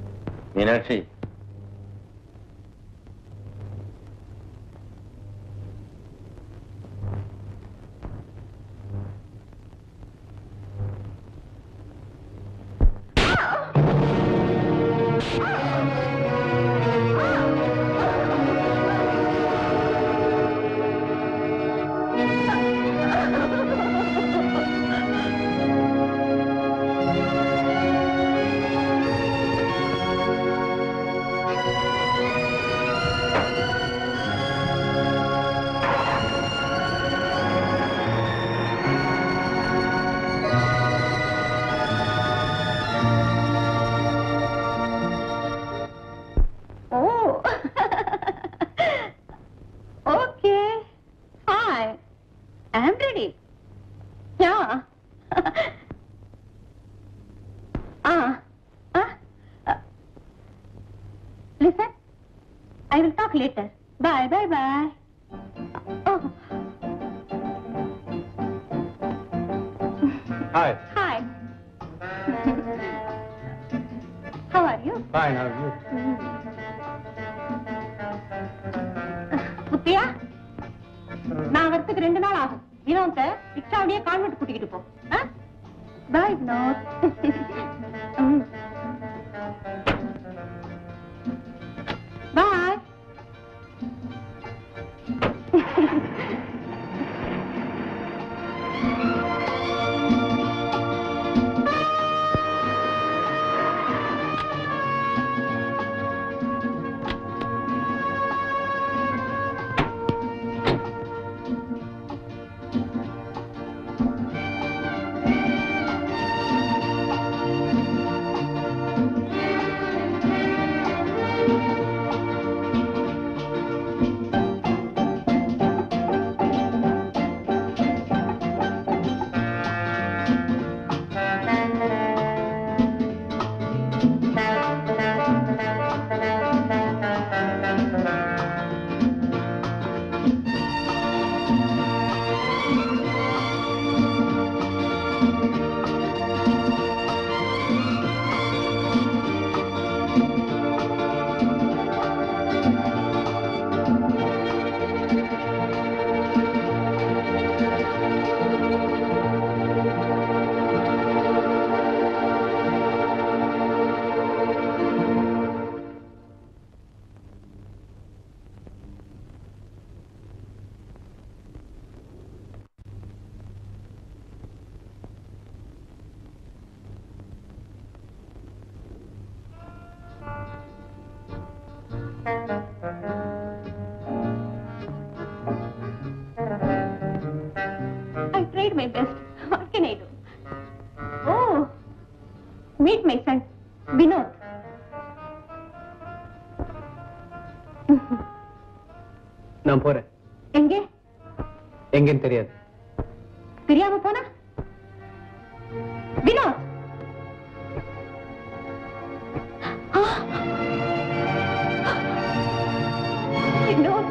Meenakshi I am ready. Yeah. ah. Ah. Uh, listen. I will talk later. Bye, bye, bye. Oh. Hi. Hi. How are you? Fine, how are you? Muthiah நான் வரத்துக்கு ரெண்டு நாள் ஆகும் வினோத்தை ரிக்ஷாவுடைய convent கூட்டிக்கிட்டு போ பாய் வினோத் பாய் I tried my best. What can I do? Oh, meet my son, Vinod. நான் போறேன் எங்கே எங்கன்னு தெரியாது தெரியாம போனா வினோத் ஆ! வினோத்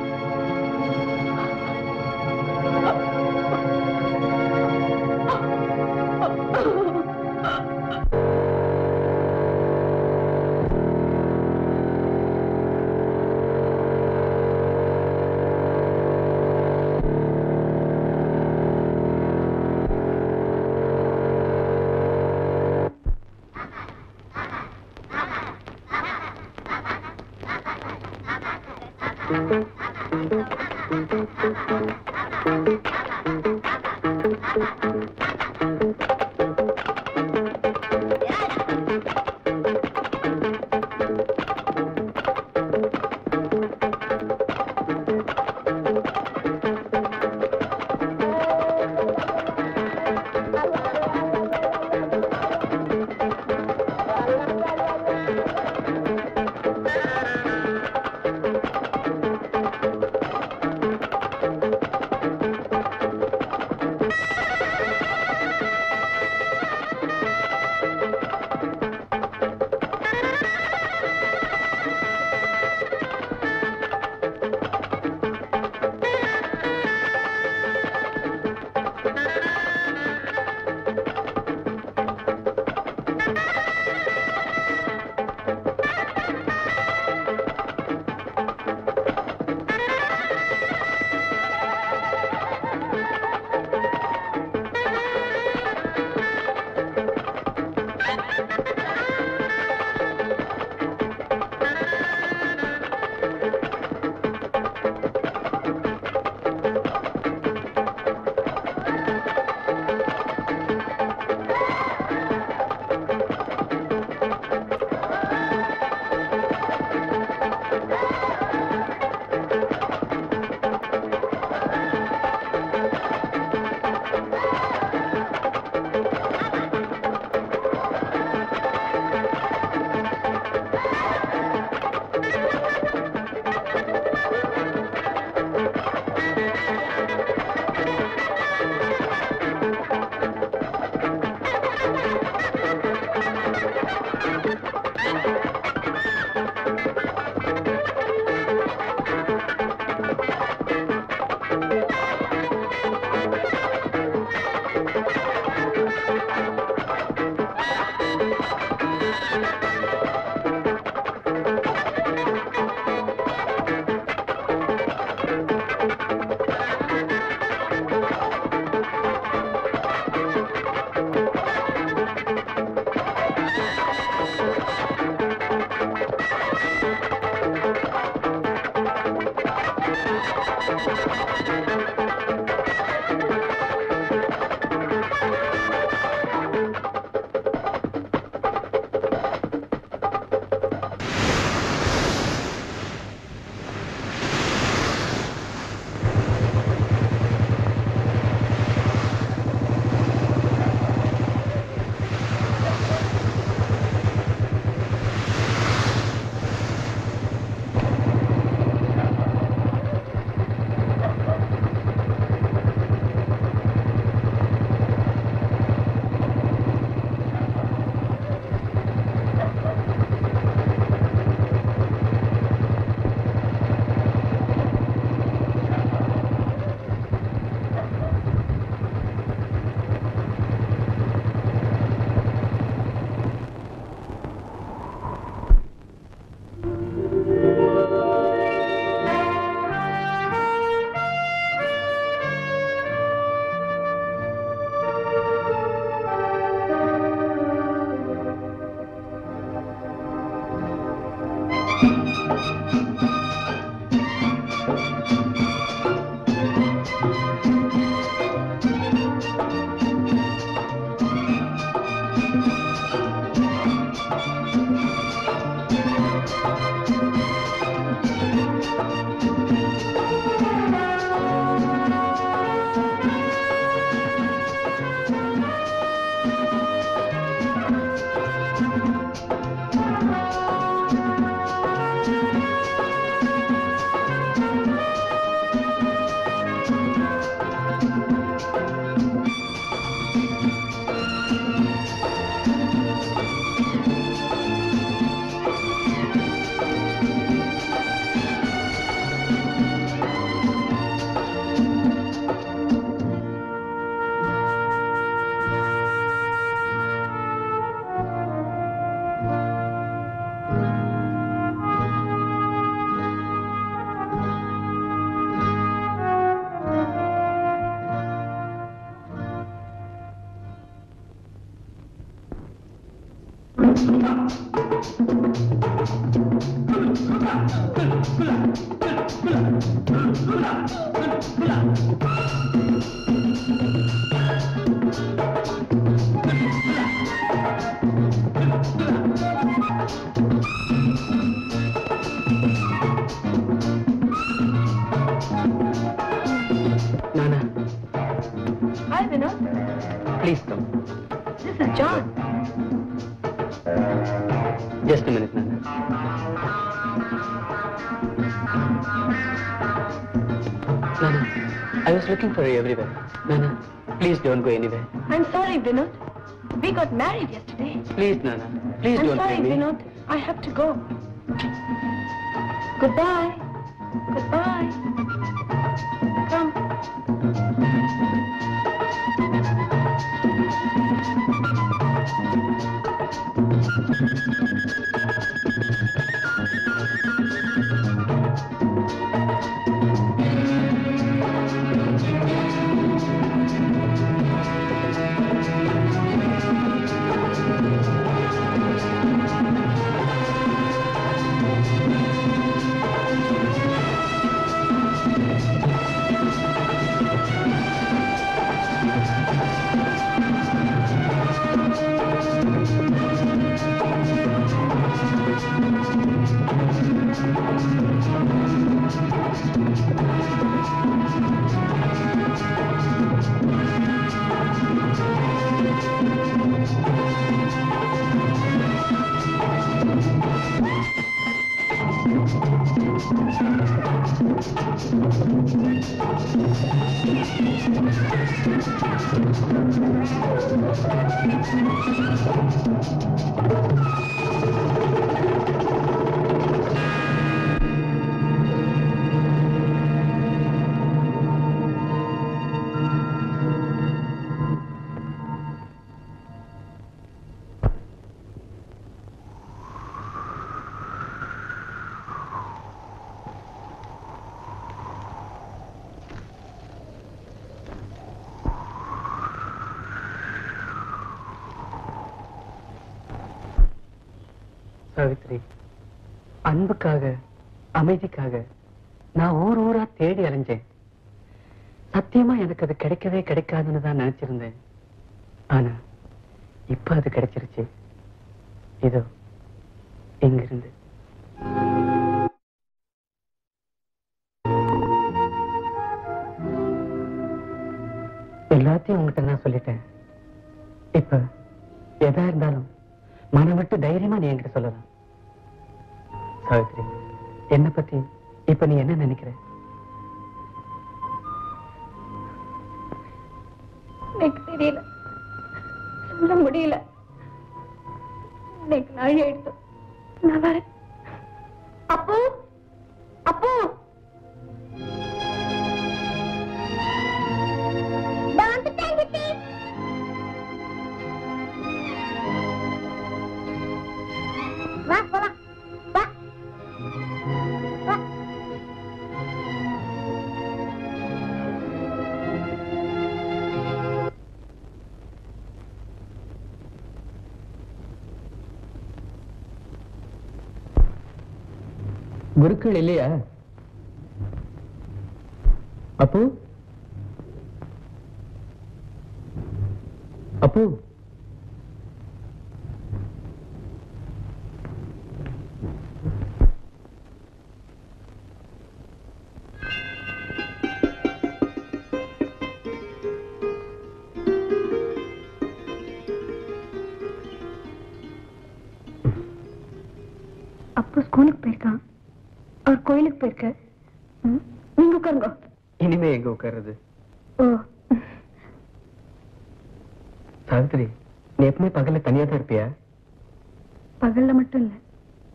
நானா Hi, Vinod. Please come This is John. Just minute நானா நானா I was looking for everywhere நானா please don't go anywhere I'm sorry, Vinod. We got married yesterday. Please நானா please I'm don't sorry, leave me Vinod. I have to go. Goodbye. Goodbye. Come. Savitri அன்புக்காக அமைதிக்காக நான் ஊர் ஊரா தேடி அலைஞ்சேன் சத்தியமா எனக்கு அது கிடைக்கவே கிடைக்காதுன்னு தான் நினைச்சிருந்தேன் ஆனா இப்ப அது கிடைச்சிருச்சு இதோ இங்கிருந்து எல்லாத்தையும் உங்ககிட்ட நான் சொல்லிட்டேன் இப்ப எதா இருந்தாலும் மனம் விட்டு தைரியமா நீ என்கிட்ட சொல்லலாம் சாவித்ரி என்ன பத்தி இப்ப நீ என்ன நினைக்கிற எனக்கு தெரியல சொல்ல முடியல இன்னைக்கு நாள் எடுத்து நான் வரேன் அப்போ அப்போ இதோ வந்துட்டேன் சித்தி. வா போலாம் வா வா குருக்கள் இல்லையா அப்போ அப்போ அப்போ ஸ்கூலுக்கு போயிருக்கான் அவர் கோயிலுக்கு போயிருக்க ம், நீங்க உட்காருங்க இனிமே எங்க உட்கார்றது ஓ சாவித்ரி நீ எப்பவுமே பகல்ல தனியா தான் இருப்பியா பகல்ல மட்டும் இல்ல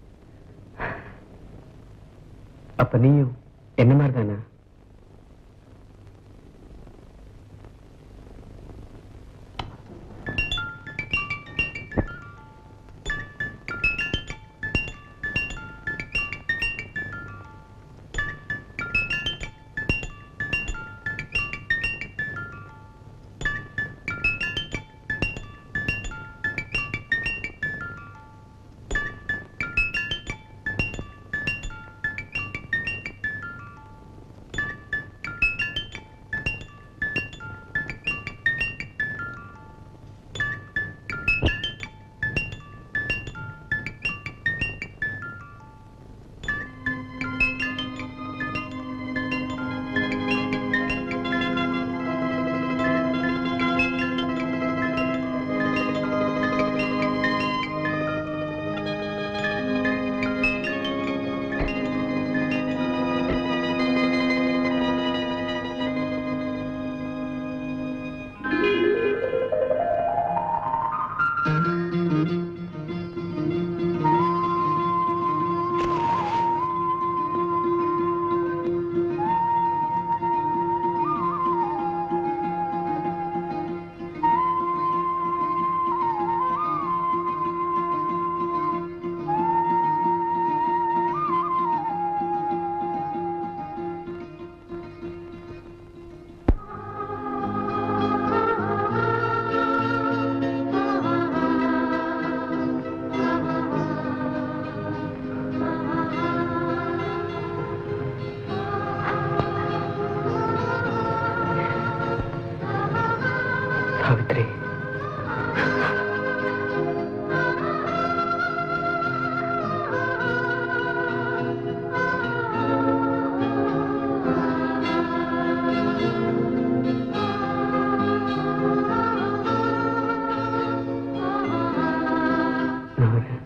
அப்ப நீயும் என்ன மாதிரி தானே சாவித்ரி நான் வரேன்.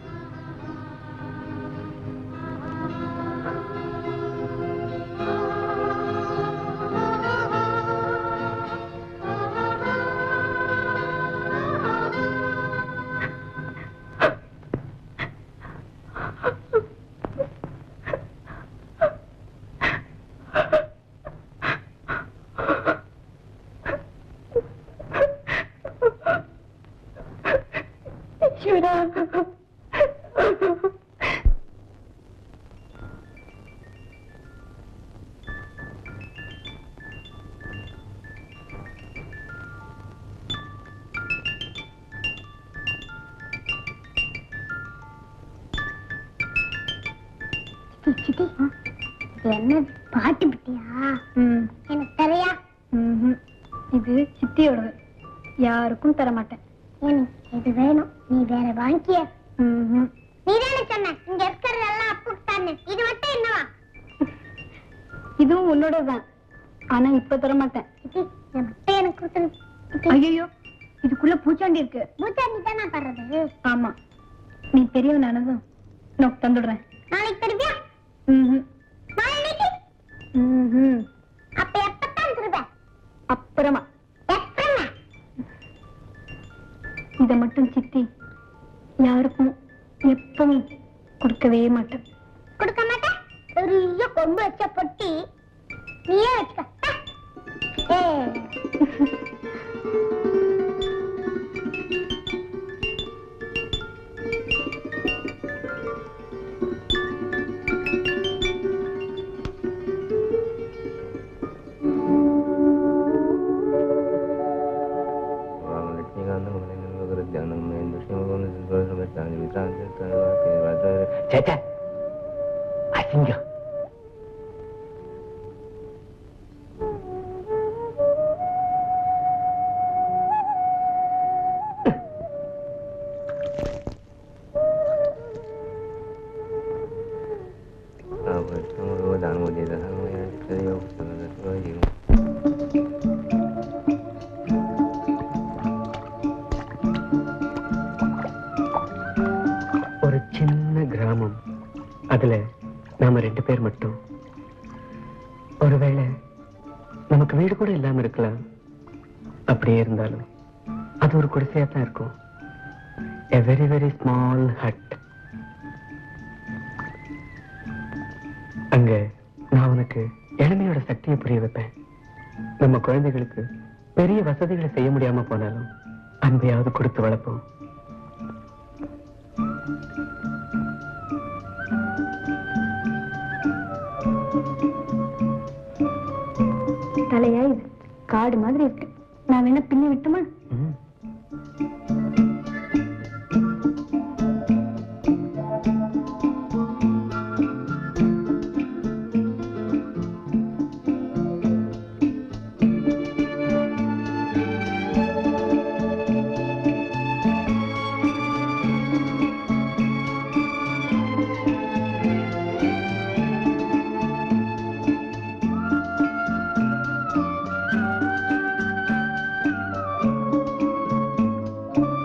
சித்தி சித்தி இது என்ன பாட்டு பிட்டியா ம் எனக்கு தரையா ம்ஹும். இது சித்தியோடது யாருக்கும் தர மாட்டேன் எனக்கு இது வேணும் நீ வேற வாங்கிய ம்ஹும். நீ தானே சொன்ன இங்க இருக்கிறதெல்லாம் அப்புக்கு தானே இது மட்டும் என்னவா இதுவும் உன்னோடதுதான் ஆனா இப்ப தர மாட்டேன் சித்தி இந்த முட்டை எனக்கு கொடுத்துரு ஐயோ இதுக்குள்ள பூச்சாண்டி இருக்கு பூச்சாண்டி தானே பண்றது ஆமா நீ பெரியவனானதும் நான் தந்துடுறேன் நாளைக்கு தருவியா ம்ஹும். நாளைக்கு ம்ஹும். அப்ப எப்பத்தான் தருவேன் அப்புறமா எப்பமா இத மட்டும் சித்தி யாருக்கும் எப்பவும் கொடுக்கவே மாட்டேன் கொடுக்க மாட்டேன் பெரிய கொம்பு வச்ச பொட்டி நீயே வச்சுக்க ஆ. ஏ சேச்சா அசிங்கம் ஒரு சின்ன கிராமம் அதுல நாம ரெண்டு பேர் மட்டும் ஒருவேளை நமக்கு வீடு கூட இல்லாம இருக்கலாம் அப்படியே இருந்தாலும் அது ஒரு குடிசையா தான் இருக்கும் a very very small hut அங்க நான் உனக்கு இளமையோட சக்தியை புரிய வைப்பேன் நம்ம குழந்தைகளுக்கு பெரிய வசதிகளை செய்ய முடியாம போனாலும் அன்பையாவது கொடுத்து வளர்ப்போம் தலையா இது காடு மாதிரி இருக்கு நான் வேணா பின்னி விட்டுமா ம். ஆ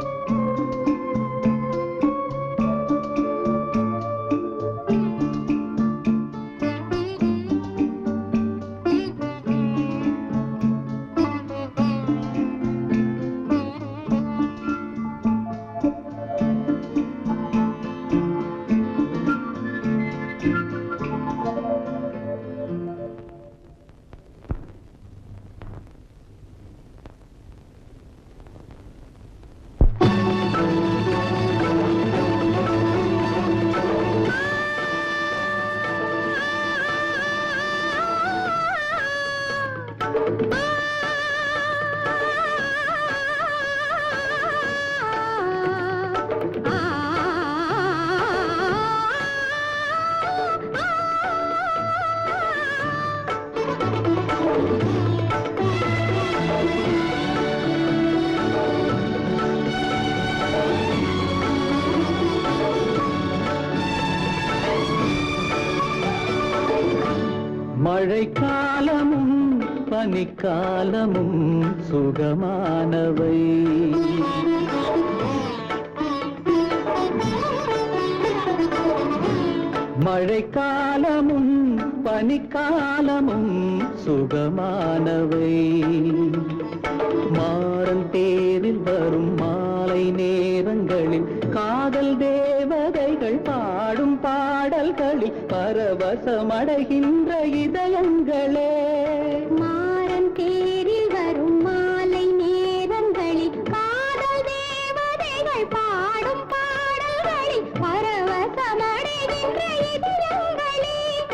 மழைக்காலமும் பனிக்காலமும் சுகமானவை மழைக்காலமும் பனிக்காலமும் சுகமானவை மாறன் தேரில் வரும் மாலை நேரங்களில் காதல் தேவதைகள் பாடும் பாடல்களில் பரவசமடைகின்ற இதயங்களே மாறன் தேரில் வரும் மாலை நேரங்களில் காதல் தேவதைகள் பாடும் பாடல்களில் பரவசமடைகின்ற இதயங்களே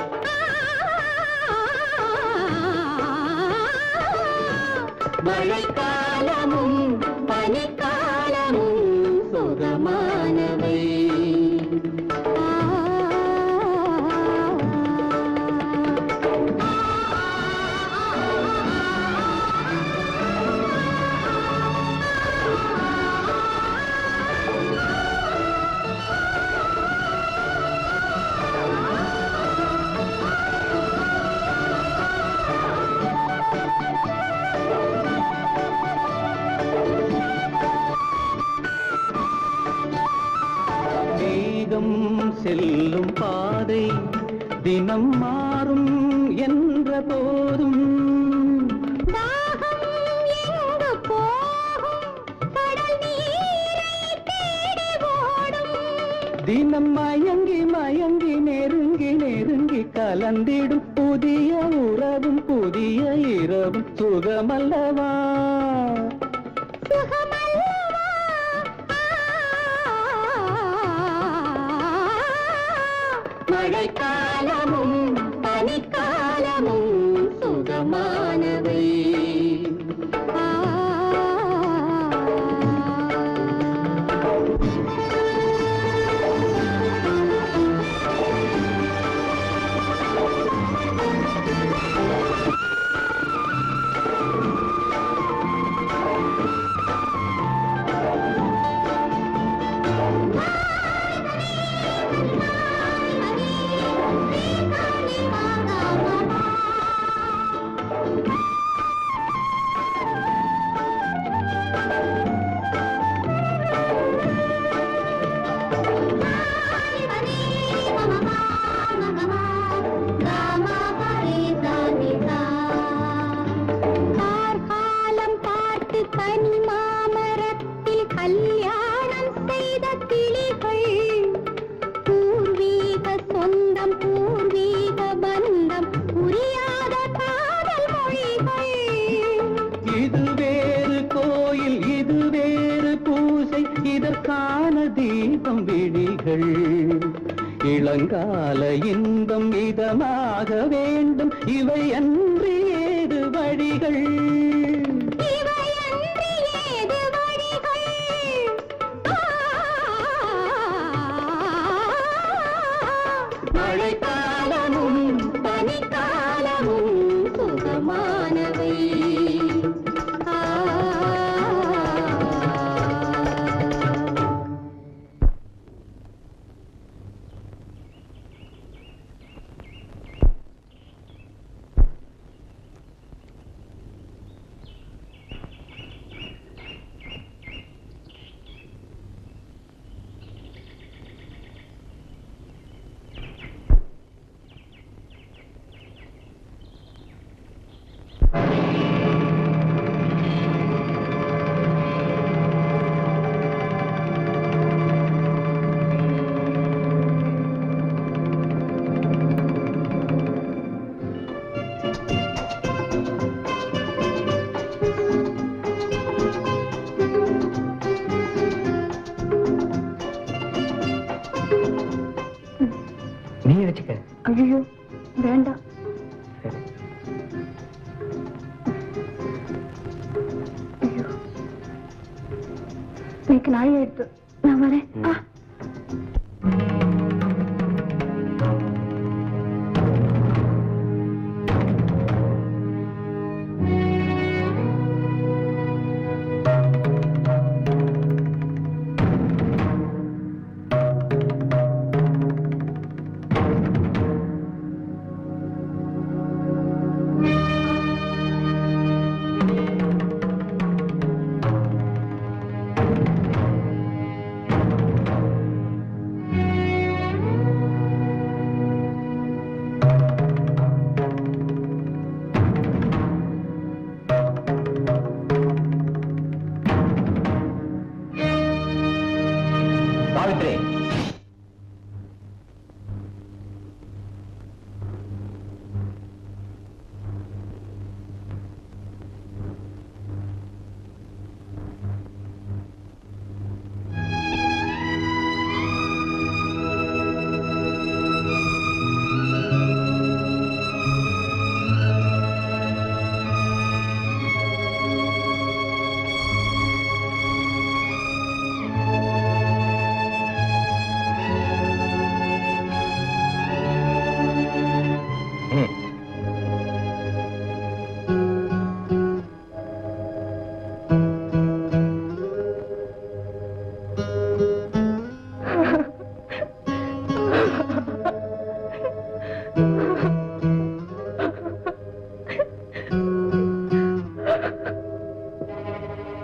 மழைக்காலமும் பனிக்காலமும் சுகமானவை வேகம் செல்லும் பாதை தினம் மாறும் என்ற போதும் தாகம் எங்கு போகும் கடல் நீரை தேடி ஓடும் தினம் மயங்கி மயங்கி நெருங்கி நெருங்கி கலந்திடும் புதிய உறவும் புதிய இரவும் சுகமல்லவா சுகமல்லவா மழைக்காலமும் பனிக்காலமும் சுகமானவை கார்காலம் பார்த்து கனி மாமரத்தில் கல்யாணம் செய்த கிளிகள் பூர்வீக சொந்தம் பூர்வீக பந்தம் புரியாத காதல் மொழிகள் இது வேறு கோயில் இது வேறு பூசை இதற்கான தீபம் விழிகள் இளங்கால இன்பம் இதமாக வேண்டும் இவை அன்றி ஏது வழிகள் இவையன்றி ஏது வழிகள் மழைக்காலமும் பனிக்காலமும் சுகமானவை நீ வச்சுக்க ஐயோ வேண்டாம் சரி ஐயோ నీకు నాయ ఎత్తు నా వరే ఆ ஆ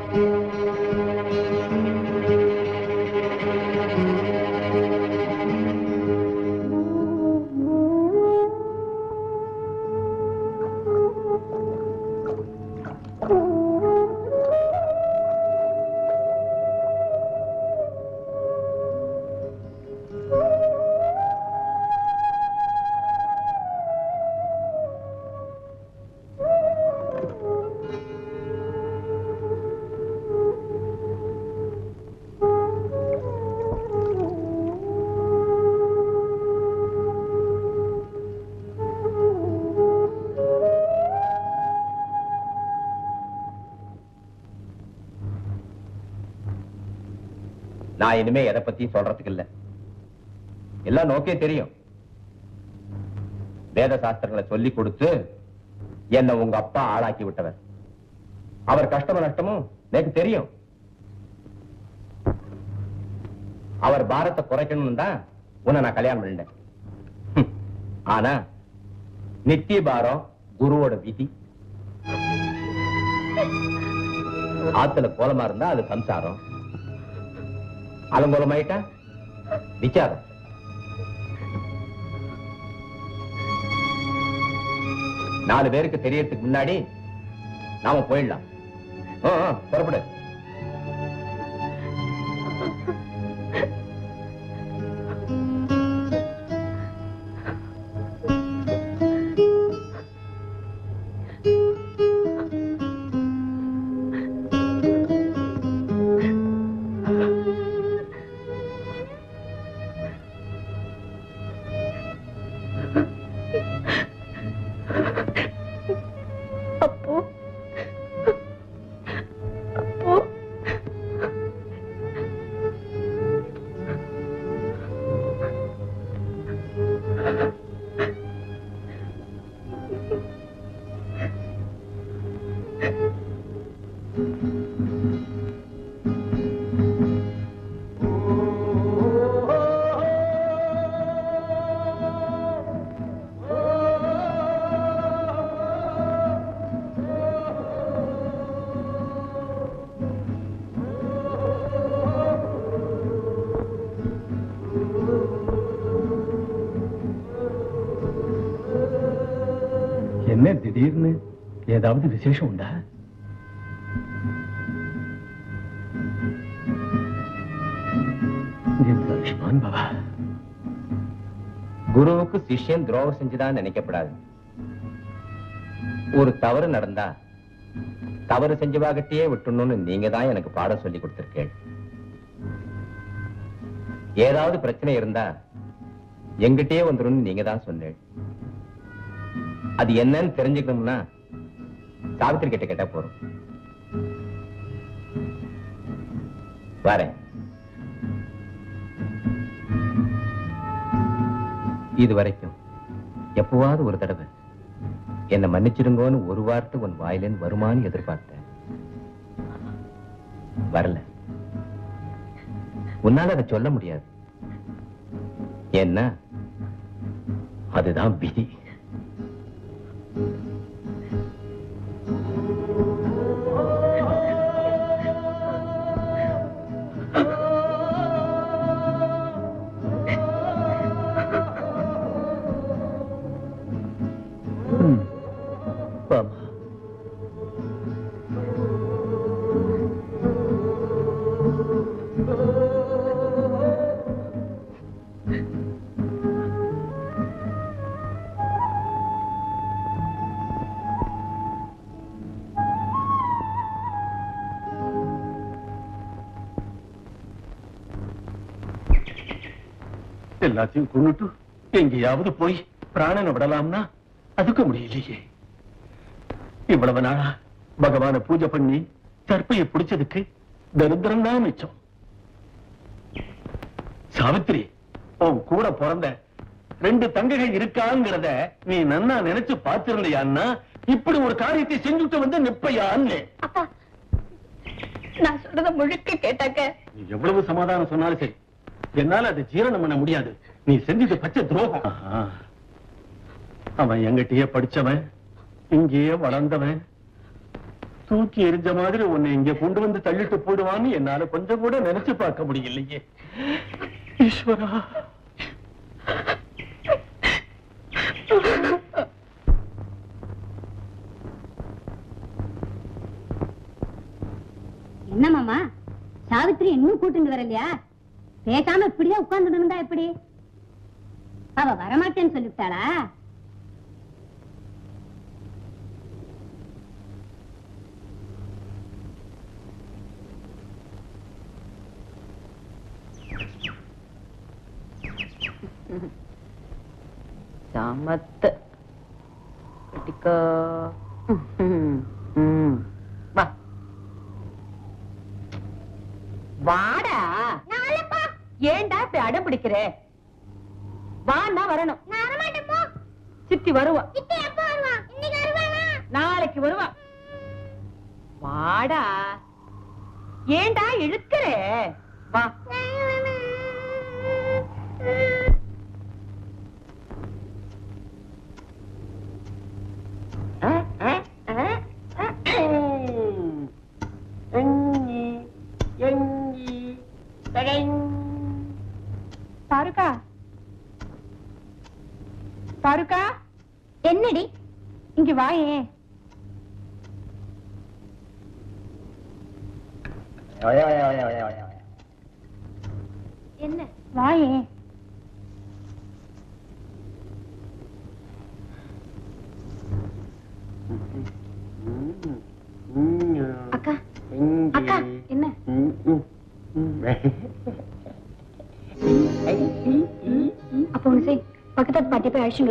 நான் இனிமே எதை பத்தியும் சொல்றதுக்கு இல்ல எல்லாம் நோக்கே தெரியும் வேத சாஸ்திரங்களை சொல்லி கொடுத்து என்ன உங்க அப்பா ஆளாக்கி விட்டவர் அவர் கஷ்டமும் நஷ்டமும் எனக்கு தெரியும் அவர் பாரத்தை குறைக்கணும் தான் உன்னை நான் கல்யாணம் பண்ணிட்டேன் ஹம். ஆனா நித்திய பாரம் குருவோட விதி ஆத்துல கோலமா இருந்தா அது சம்சாரம் அலங்கோலமாயிட்டா விசாரம் நாலு பேருக்கு தெரியறதுக்கு முன்னாடி நாம போயிடலாம் ஆ, ஆ, புறப்படு அப்போ அப்போ என்ன திடீர்னு ஏதாவது விசேஷம் உண்டா ஆயுஷ்மான் பவா குருவுக்கு சிஷ்யன் துரோகம் செஞ்சுதான் நினைக்கப்படாது ஒரு தவறு நடந்தா தவறு செஞ்சவாகட்டியே விட்டுணும்னு நீங்க தான் எனக்கு பாடம் சொல்லி கொடுத்திருக்கேன் ஏதாவது பிரச்சனை இருந்தா எங்கிட்டயே வந்துரும்னு நீங்க தான் சொன்னேன் அது என்னன்னு தெரிஞ்சுக்கணும்னா சாவித்திரி கிட்ட கேட்டா போறோம் வரேன் இது வரைக்கும் எப்பவாவது ஒரு தடவை என்ன மன்னிச்சிடுங்கோன்னு ஒரு வார்த்தை உன் வாயிலிருந்து வருமான்னு எதிர்பார்த்தேன் வரல உன்னால அதை சொல்ல முடியாது ஏன்னா அதுதான் விதி வாமா எல்லாத்தையும் கொண்டுட்டு எங்கேயாவது போய் பிராணனை விடலாம்னா அதுக்கு முடியலையே இவ்வளவு நாளா பகவான பூஜை பண்ணி சர்ப்பையை பிடிச்சதுக்கு தரித்திரம் தான் மிச்சம் சாவித்திரி உன் கூட பிறந்த ரெண்டு தங்கைகள் இருக்காங்கிறத நீ நன்னா நினைச்சு பார்த்திருந்தியான்னா இப்படி ஒரு காரியத்தை செஞ்சுட்டு வந்து நிப்பையான்னு அப்பா நான் சொல்றத முழுக்க கேட்டாக்க நீ எவ்வளவு சமாதானம் சொன்னாலும் சரி என்னால அதை ஜீரணம் பண்ண முடியாது நீ செஞ்சது பச்சை துரோகம் ஆஹா. அவன் எங்கிட்டயே படிச்சவன் இங்கேயே வளர்ந்தவன் தூக்கி எரிஞ்ச மாதிரி உன்னை இங்க கொண்டு வந்து தள்ளிட்டு போடுவான்னு என்னால கொஞ்சம் கூட நினைச்சு பார்க்க முடியலையே ஈஸ்வரா என்ன மாமா சாவித்திரி இன்னும் கூட்டிட்டு வரலையா பேசாம இப்படியே உட்கார்ந்து இருந்தா எப்படி அவ வரமாட்டேன்னு சொல்லிவிட்டாளா சமத்து கட்டிக்கோ ம், ம். வா வாடா ஏன்டா இப்படி அடம் பிடிக்கிற வான்னா வரணும் சித்தி வருவா நாளைக்கு வருவா வாடா ஏன்டா இழுக்கிற வா பாருக்கா பாருக்கா என்னடி இங்க வாயே என்ன வாயே அக்கா அக்கா என்ன அப்ப ஒண்ணு செய் பக்கத்து பாட்டி போய் அழிச்சுங்க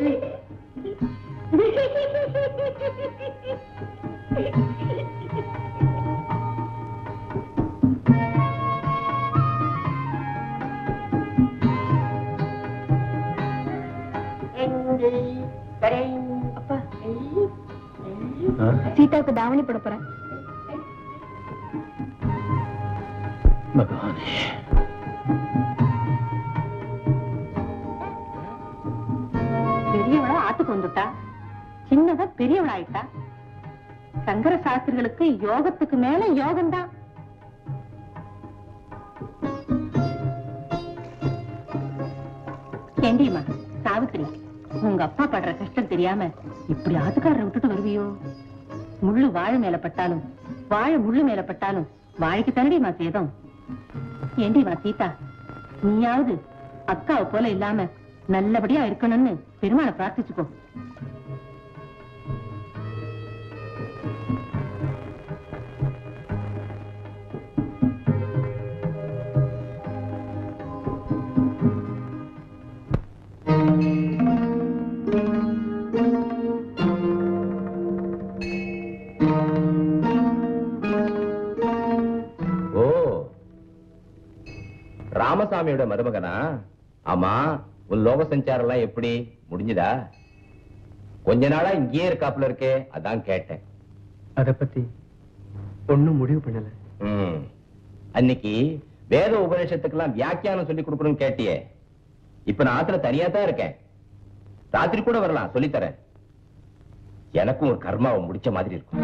அப்பா சீதாவுக்கு தாவணி போட போறேன் பகவானே பெரியவளா ஆத்துக்கு வந்துட்டா சின்னதா பெரியவளா ஆயிட்டா சங்கர சாஸ்திரிகளுக்கு யோகத்துக்கு மேல யோகம்தான் ஏண்டியம்மா சாவித்திரி உங்க அப்பா படுற கஷ்டம் தெரியாம இப்படி ஆத்துக்காரரை விட்டுட்டு வருவியோ முள்ளு வாழை மேல பட்டாலும் வாழை முள்ளு மேல பட்டாலும் வாழைக்கு தரடிமா சேதம் ஏண்டிமா சீதா நீயாவது அக்காவை போல இல்லாம நல்லபடியா இருக்கணும்னு பெருமாளை பிரார்த்திச்சுக்கோ ஓ ராமசாமியோட மருமகனா ஆமா உன் லோக சஞ்சாரம் எல்லாம் எப்படி முடிஞ்சுதா கொஞ்ச நாளா இங்கேயே இருக்காப்புல இருக்கே அதான் கேட்டேன் அத பத்தி ஒண்ணும் முடிவு பண்ணல ம். அன்னைக்கு வேத உபநிஷத்துக்கெல்லாம் வியாக்கியானம் சொல்லி கொடுக்கணும்னு கேட்டியே இப்ப நான் ஆத்துல தனியா தான் இருக்கேன் ராத்திரி கூட வரலாம் சொல்லித்தரேன் எனக்கும் ஒரு கர்மாவை முடிச்ச மாதிரி இருக்கும்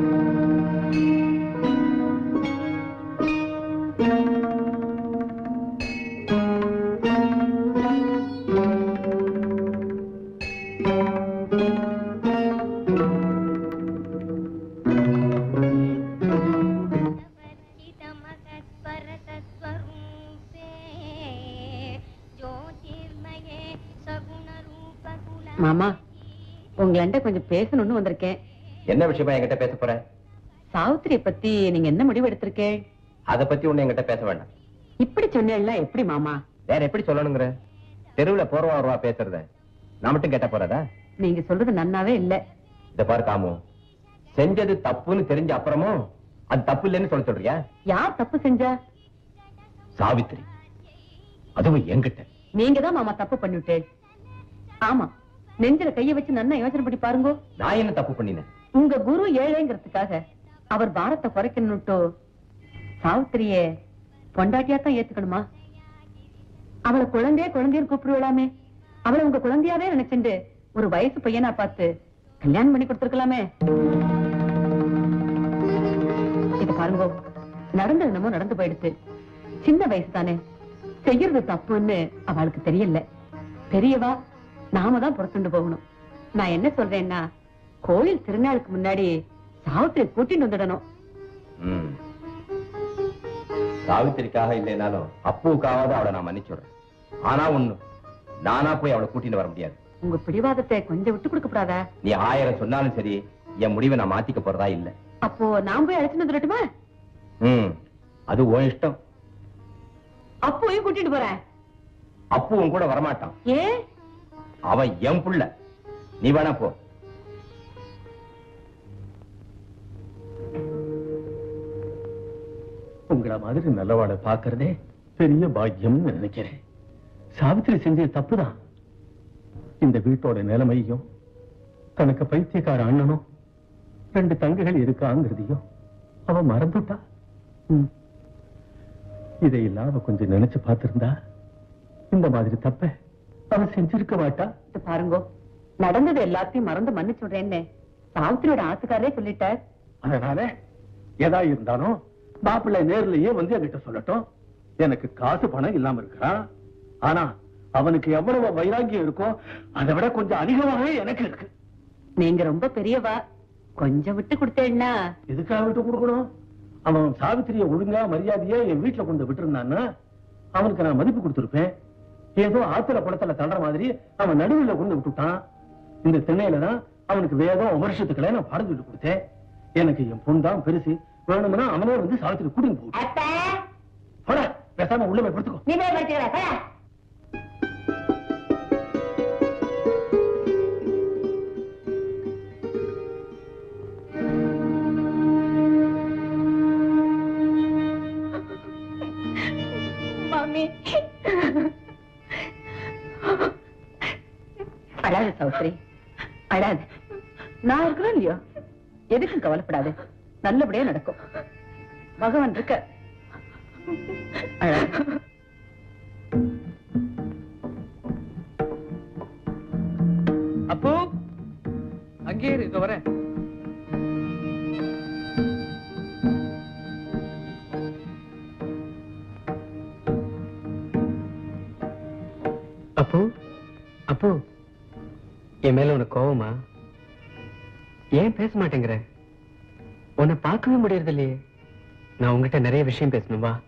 மாமா உங்கள்ட்ட கொஞ்சம் பேசணும்னு வந்திருக்கேன் என்ன விஷயமா என்கிட்ட பேச போற சாவித்திரிய பத்தி நீங்க என்ன முடிவு எடுத்திருக்கேன் அத பத்தி ஒண்ணு என்கிட்ட பேச வேண்டாம் இப்படி சொன்னேன்னா எப்படி மாமா வேற எப்படி சொல்லணுங்கிற தெருவுல போறவா வருவா பேசுறத நான் மட்டும் கேட்ட போறதா நீங்க சொல்றது நன்னாவே இல்ல இத பாரு காமு செஞ்சது தப்புன்னு தெரிஞ்ச அப்புறமும் அது தப்பு இல்லைன்னு சொல்ல சொல்றியா யார் தப்பு செஞ்சா சாவித்திரி அதுவும் என்கிட்ட நீங்க தான் மாமா தப்பு பண்ணிவிட்டேன் ஆமா நெஞ்சில கைய வச்சு நன்னா யோசனை பண்ணி பாருங்க நான் என்ன தப்பு பண்ணினேன் உங்க குரு ஏழைங்கிறதுக்காக அவர் பாரத்தை குறைக்கணும்ட்டோ சாவித்திரிய பொண்டாட்டியா தான் ஏத்துக்கணுமா அவளை குழந்தைய குழந்தைன்னு கூப்பிடுவலாமே அவளை உங்க குழந்தையாவே நினைச்சுண்டு ஒரு வயசு பையனா பார்த்து கல்யாணம் பண்ணி கொடுத்துருக்கலாமே பாருங்க நடந்தது என்னமோ நடந்து போயிடுச்சு சின்ன வயசு தானே செய்யறது தப்புன்னு அவளுக்கு தெரியல பெரியவா நாம தான் பொறுத்துண்டு போகணும் நான் என்ன சொல்றேன்னா கோயில் திருநாளுக்கு முன்னாடி சாவித்திரி கூட்டிட்டு வந்துடணும் ம். சாவித்திரிக்காக இல்லைனாலும் அப்புவுக்காவது அவளை நான் மன்னிச்சுடுறேன் ஆனா ஒண்ணு நானா போய் அவளை கூட்டிட்டு வர முடியாது உங்க பிடிவாதத்தை கொஞ்சம் விட்டு கொடுக்க கூடாதா நீ ஆயிரம் சொன்னாலும் சரி என் முடிவை நான் மாத்திக்க போறதா இல்ல அப்போ நான் போய் அழைச்சிட்டு வந்துடட்டுமா ம் அது உன் இஷ்டம் அப்போயும் கூட்டிட்டு போறேன் அப்புவும் கூட வரமாட்டான் ஏன் அவன் என் புள்ள நீ வேணா போ உங்கள மாதிரி நல்லவாளை பார்க்கறதே பெரிய பாக்கியம்னு நினைக்கிறேன் சாவித்திரி செஞ்சது தப்புதான் இந்த வீட்டோட நிலைமையும் தனக்கு பைத்தியக்கார அண்ணனும் ரெண்டு தங்கைகள் இருக்காங்கிறதையும் அவ மறந்துட்டா ம். இதையெல்லாம் அவ கொஞ்சம் நினைச்சு பார்த்திருந்தா இந்த மாதிரி தப்ப அவ செஞ்சிருக்க மாட்டா இது பாருங்க நடந்தது எல்லாத்தையும் மறந்து மன்னிச்சுடுறேன்னு சாவித்திரியோட ஆத்துக்காரரே சொல்லிட்டார் அதனால எதா இருந்தாலும் மாப்பிள்ளை நேர்லயே வந்து என்கிட்ட சொல்லட்டும் எனக்கு காசு பணம் இல்லாம இருக்கிறான் ஆனா அவனுக்கு எவ்வளவு வைராக்கியம் இருக்கோ அதை விட கொஞ்சம் அதிகமாகவே எனக்கு இருக்கு நீங்க ரொம்ப பெரியவா கொஞ்சம் விட்டு கொடுத்தேன்னா எதுக்காக விட்டு கொடுக்கணும் அவன் சாவித்திரிய ஒழுங்கா மரியாதையா என் வீட்டுல கொண்டு விட்டுருந்தான்னா அவனுக்கு நான் மதிப்பு கொடுத்திருப்பேன் ஏதோ ஆத்துல குளத்துல தள்ளுற மாதிரி அவன் நடுவில் கொண்டு விட்டுட்டான் இந்த திண்ணையில தான் அவனுக்கு வேதம் வருஷத்துக்களை நான் பாடம் சொல்லி கொடுத்தேன் எனக்கு என் பொண்ணு தான் பெருசு வேணும்னா அவனே வந்து சாவித்திரி கூட்டிட்டு போகும் போடா பேசாம உள்ள போய் படுத்துக்கோ நீ போய் படிச்சுக்கிறா மாமி அழாத சௌத்ரி அழாத நான் இருக்கிறேன் இல்லையோ எதுக்கும் கவலைப்படாது நல்லபடியா நடக்கும் பகவான் இருக்க அழாத அப்போ அங்கே இருக்க வரேன் அப்போ அப்போ என் மேல உனக்கு கோவமா ஏன் பேச மாட்டேங்கிற உன்னை பார்க்கவே முடியறது இல்லையே நான் உங்ககிட்ட நிறைய விஷயம் பேசணும் வா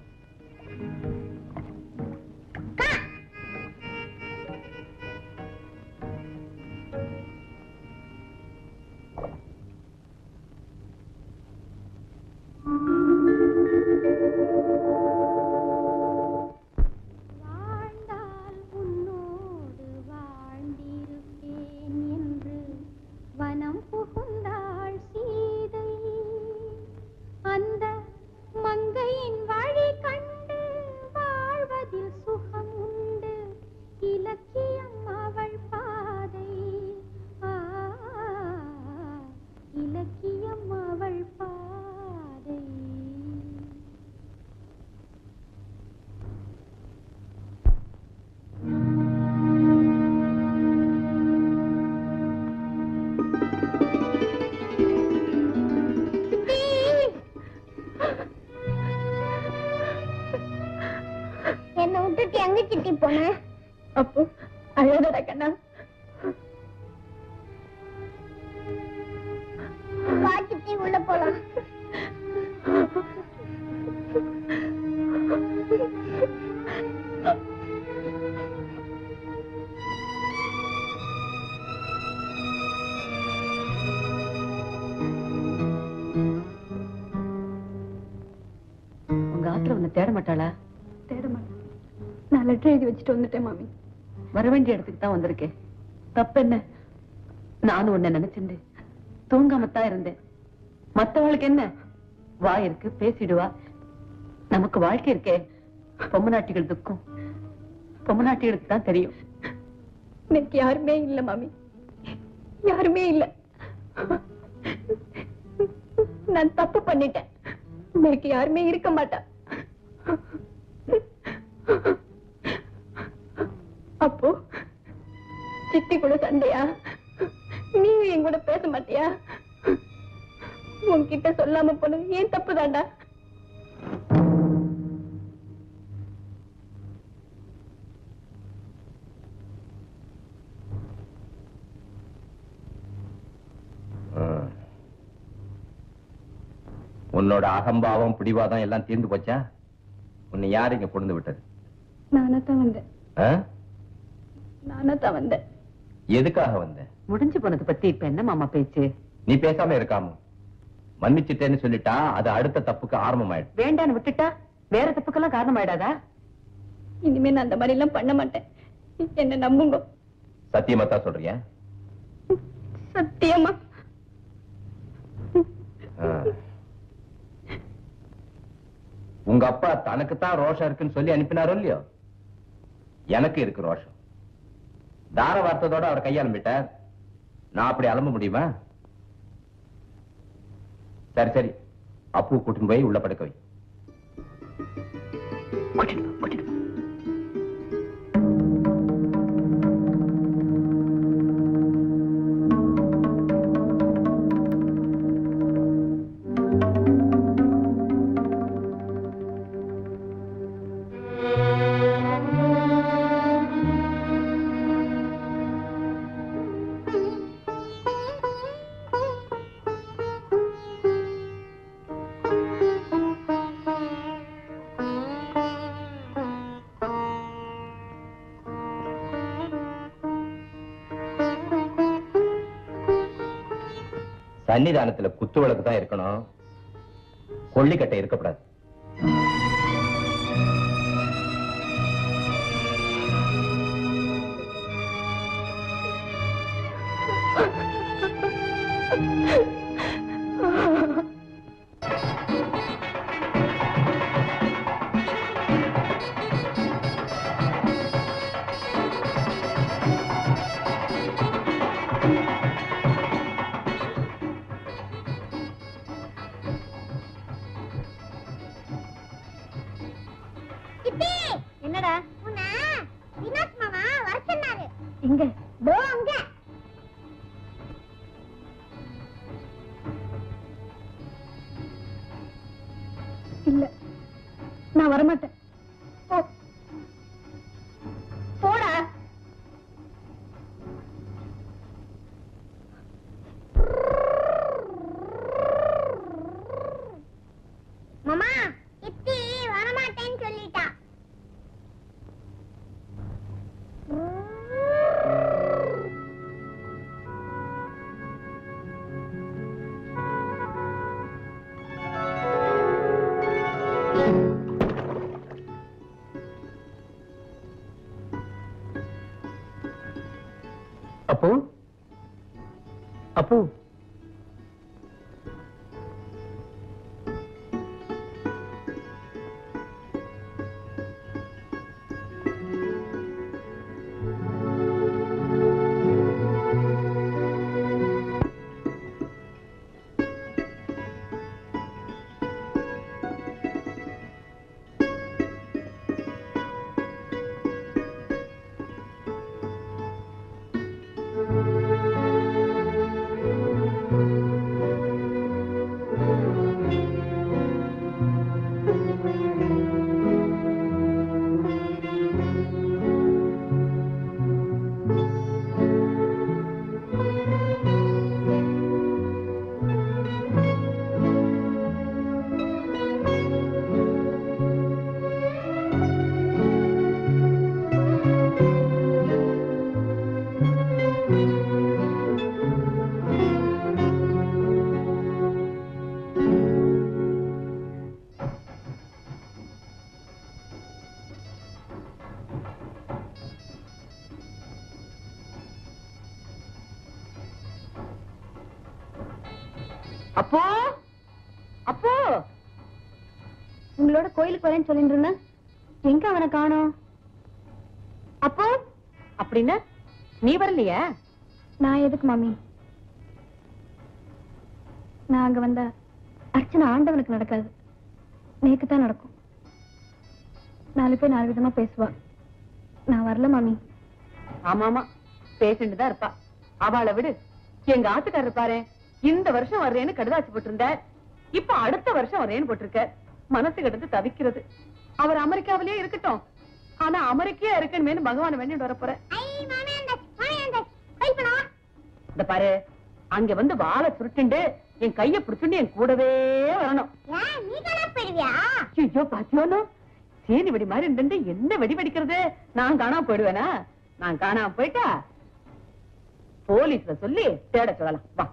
வாழ்ந்தால் உன்னோடு வாழ்ந்திருப்பேன் என்று வனம் புகுந்தாள் சீதை அந்த மங்கையின் வழி கண்டு வாழ்வதில் சுகம் உண்டு இலக்கியம் அவள் பாதை ஆ, இலக்கியம் அவள் பாதை என்ன விட்டுட்டு எங்க சிட்டி போன அப்போ அழகடா கண்ணா வா சிட்டி உள்ள போலாம் உங்க ஆத்துல உன்னை தேட மாட்டாளா தேட மாட்டேன் நான் லெட்டர் எழுதி வச்சுட்டு வந்துட்டேன் மாமி வர வேண்டிய இடத்துக்கு தான் வந்திருக்கேன் தப்பு என்ன நானும் உன்னை நினைச்சிருந்து தூங்காமத்தான் இருந்தேன் மத்தவளுக்கு என்ன வாய் இருக்கு பேசிடுவா நமக்கு வாழ்க்கை இருக்கே பொம்மநாட்டிகள் துக்கம் பொம்மநாட்டிகளுக்கு தான் தெரியும் எனக்கு யாருமே இல்ல மாமி யாருமே இல்ல நான் தப்பு பண்ணிட்டேன் எனக்கு யாருமே இருக்க மாட்டா அப்போ சித்தி கூட சண்டையா நீ என் கூட பேச மாட்டியா உன்கிட்ட சொல்லாம போனது ஏன் தப்பு தாண்டா உன்னோட அகம்பாவம் பிடிவாதம் எல்லாம் தீர்ந்து போச்சா உன்னை யார் இங்க கொண்டு விட்டது நானா தான் வந்தேன் ஆ? நானா தான் வந்தேன் எதுக்காக வந்த முடிஞ்சு போனது பத்தி இப்ப என்ன மாமா பேச்சு நீ பேசாம இருக்காம மன்னிச்சிட்டேன்னு சொல்லிட்டா அது அடுத்த தப்புக்கு ஆரம்பமாயிடும் வேண்டான்னு விட்டுட்டா வேற தப்புக்கெல்லாம் காரணம் ஆயிடாதா இனிமே நான் அந்த மாதிரி எல்லாம் பண்ண மாட்டேன் என்ன நம்புங்க சத்தியமா தான் சொல்றியா சத்தியமா ஆ. உங்க அப்பா தனக்குத்தான் ரோஷம் இருக்குன்னு சொல்லி அனுப்பினாரோ இல்லையோ எனக்கு இருக்கு ரோஷம் தார வார்த்ததோட அவர் கையாளம்பிட்டார் நான் அப்படி அலம்ப முடியுமா சரி சரி அப்பு கூட்டின்னு போய் உள்ள படுக்க வை கூட்டிட்டு போ, கூட்டிட்டு போ. சன்னிதானத்துல குத்து விளக்கு தான் இருக்கணும் கொள்ளிக்கட்டை இருக்கக்கூடாது என்னடா உன்ன வினோத் மாமா வர சொன்னாரு எங்க தோ அங்க இல்ல நான் வரமாட்டேன் போ போடா மாமா இத்தி வரமாட்டேன்னு சொல்லிட்டா அப்போ அப்போ அப்போ அப்போ உங்களோட கோயிலுக்கு வரேன்னு சொல்லிட்டு இருந்தேன் எங்க அவனை காணோம் அப்போ அப்படின்னா நீ வரலையா நான் எதுக்கு மாமி நான் அங்க வந்தா அர்ச்சனை ஆண்டவனுக்கு நடக்காது நேக்கு தான் நடக்கும் நாலு பேர் நாலு விதமா பேசுவா நான் வரல மாமி ஆமா ஆமா பேசிட்டு தான் இருப்பா அவளை விடு எங்க ஆத்துக்காரர் பாரு இந்த வருஷம் வர்றேன்னு கடுதாச்சு போட்டிருந்த இப்ப அடுத்த வருஷம் வரேன்னு போட்டிருக்க மனசு கிடந்து தவிக்கிறது அவர் அமெரிக்காவிலேயே இருக்கட்டும் ஆனா அமெரிக்கா இருக்கணுமேனு பகவான் வேண்டிட்டு வரப்போற ஐ மாமே அந்த மாமே அந்த கோயில் போலாம் இந்த பாரு அங்க வந்து வாழை சுருட்டுண்டு என் கைய பிடிச்சுட்டு என் கூடவே வரணும் நீ தானே போயிடுவியா ஐயோ பாத்தியோனோ சேனி வெடி மாதிரி இருந்துட்டு என்ன வெடி வெடிக்கிறது நான் காணாம போயிடுவேனா நான் காணாம போயிட்டா போலீஸ்ல சொல்லி தேட சொல்லலாம் வா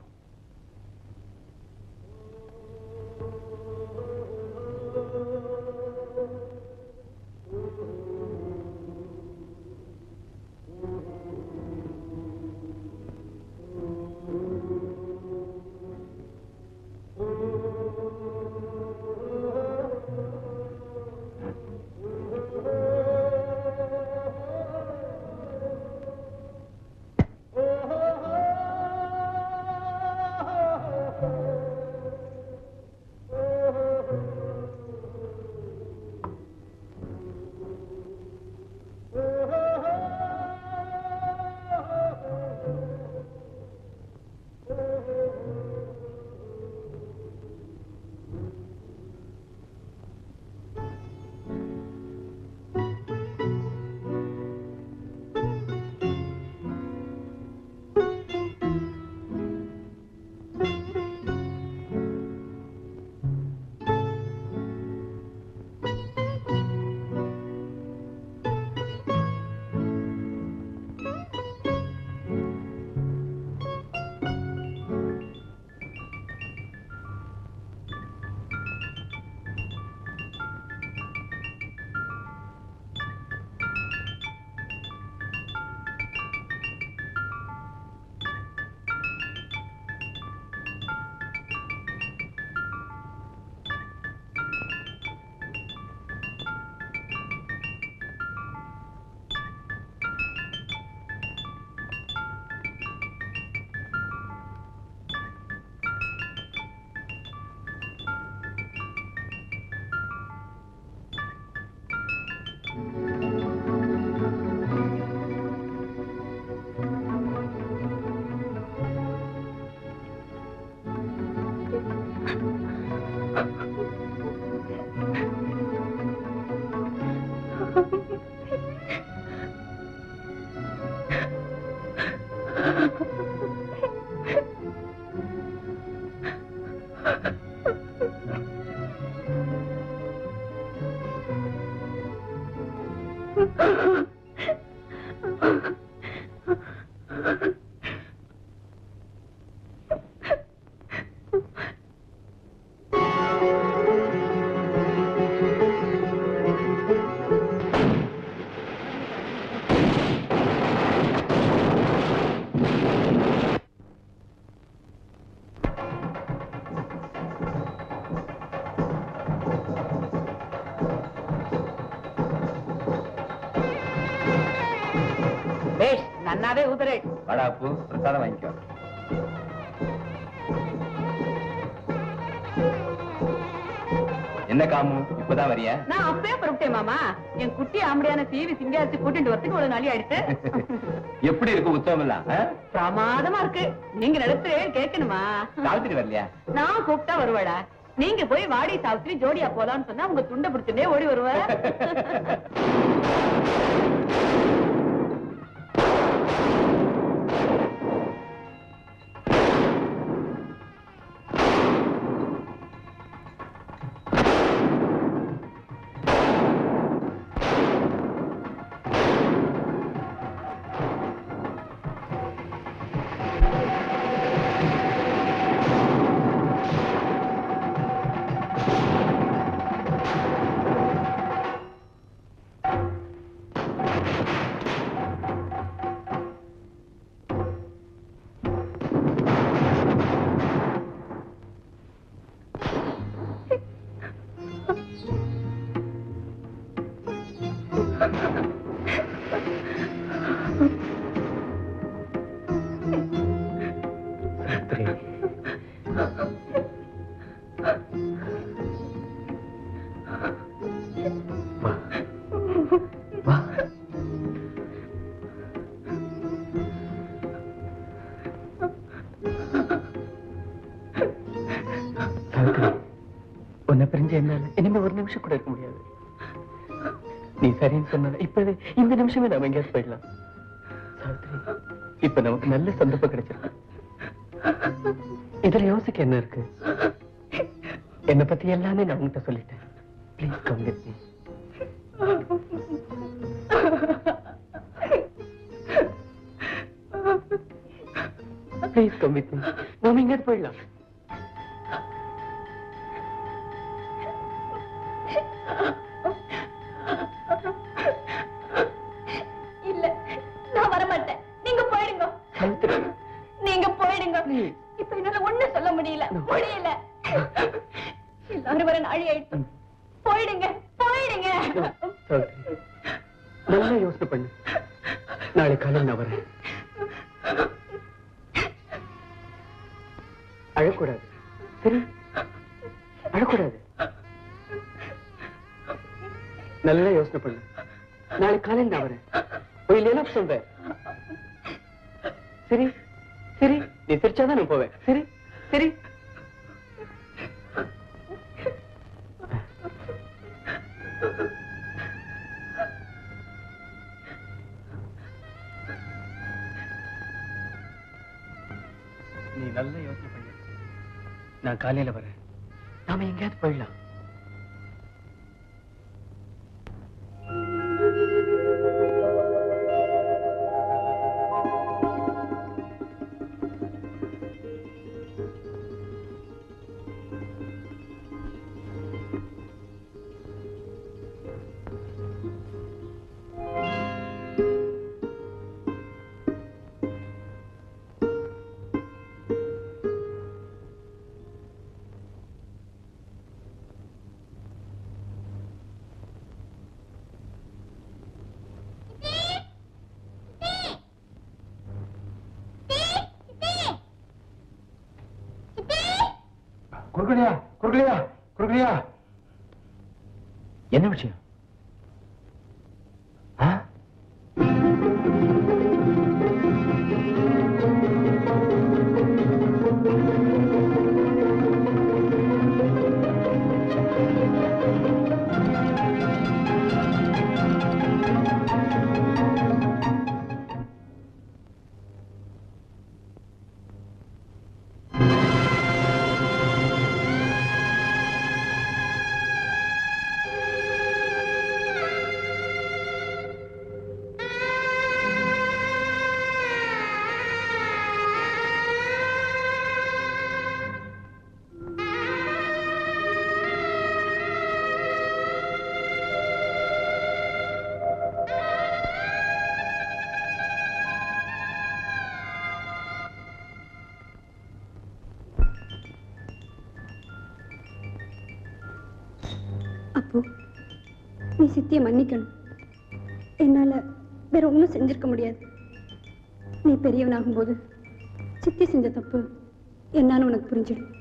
பேஷ் நன்னாவே ஊதுறே வாடா அப்பு பிரசாதம் வாங்கிக்கோ என்ன காமு இப்பதான் வரியா நான் அப்பவே புறப்பட்டேன் மாமா என் குட்டி ஆம்படியான சீவி சிங்காரிச்சு கூட்டிட்டு வரதுக்கு ஒரு நாளி ஆயிடுச்சு எப்படி இருக்கு உற்சவம் எல்லாம் ஆ? பிரமாதமா இருக்கு நீங்க நடத்து கேட்கணுமா சாவித்திரி வரலையா நான் கூப்பிட்டா வருவாடா நீங்க போய் வாடி சாவித்திரி ஜோடியா போலாம்னு சொன்னா உங்க துண்டை பிடிச்சுட்டே ஓடி வருவ சாவித்திரி உன்னை பிரிஞ்சு என்னால இனிமே ஒரு நிமிஷம் கூட இருக்க முடியாது நீ சரின்னு சொன்ன இப்பவே இந்த நிமிஷமே நாம எங்கேயாவது போயிடலாம் சாவித்திரி இப்ப நமக்கு நல்ல சந்தர்ப்பம் கிடைச்சிருக்கு இதுல யோசிக்க என்ன இருக்கு என்னை பத்தி எல்லாமே நான் உங்ககிட்ட சொல்லிட்டேன் please come with me please come with me நாம எங்கேயாவது போயிடலாம் இல்ல நான் வர மாட்டேன் நீங்க போயிடுங்க சாவித்ரி நீங்க போயிடுங்க Please. இப்ப என்னால ஒண்ணும் சொல்ல முடியல No. முடியல எல்லாரும் வர நாழி ஆயிடுச்சு போயிடுங்க போயிடுங்க சாவித்ரி நல்லா யோசனை பண்ணு நாளை காலையில் நான் வரேன் அழக்கூடாது சரி அழக்கூடாது நல்லா யோசனை பண்ணு நாளை காலையில் நான் வரேன் இல்லையா சொல்றேன் சரி சரி நீ சிரிச்சாதான் நான் போவேன் சரி சரி நீ நல்ல யோசனை பண்ணு நான் காலையில வரேன் நாம எங்கேயாவது போயிடலாம் குறுக்கலையா குறுக்கலையா குறுக்கலையா என்ன விஷயம் ஆ? அப்போ நீ சித்தியை மன்னிக்கணும் என்னால வேற ஒன்றும் செஞ்சிருக்க முடியாது நீ பெரியவனாகும்போது சித்தி செஞ்ச தப்பு என்னன்னு உனக்கு புரிஞ்சிடும்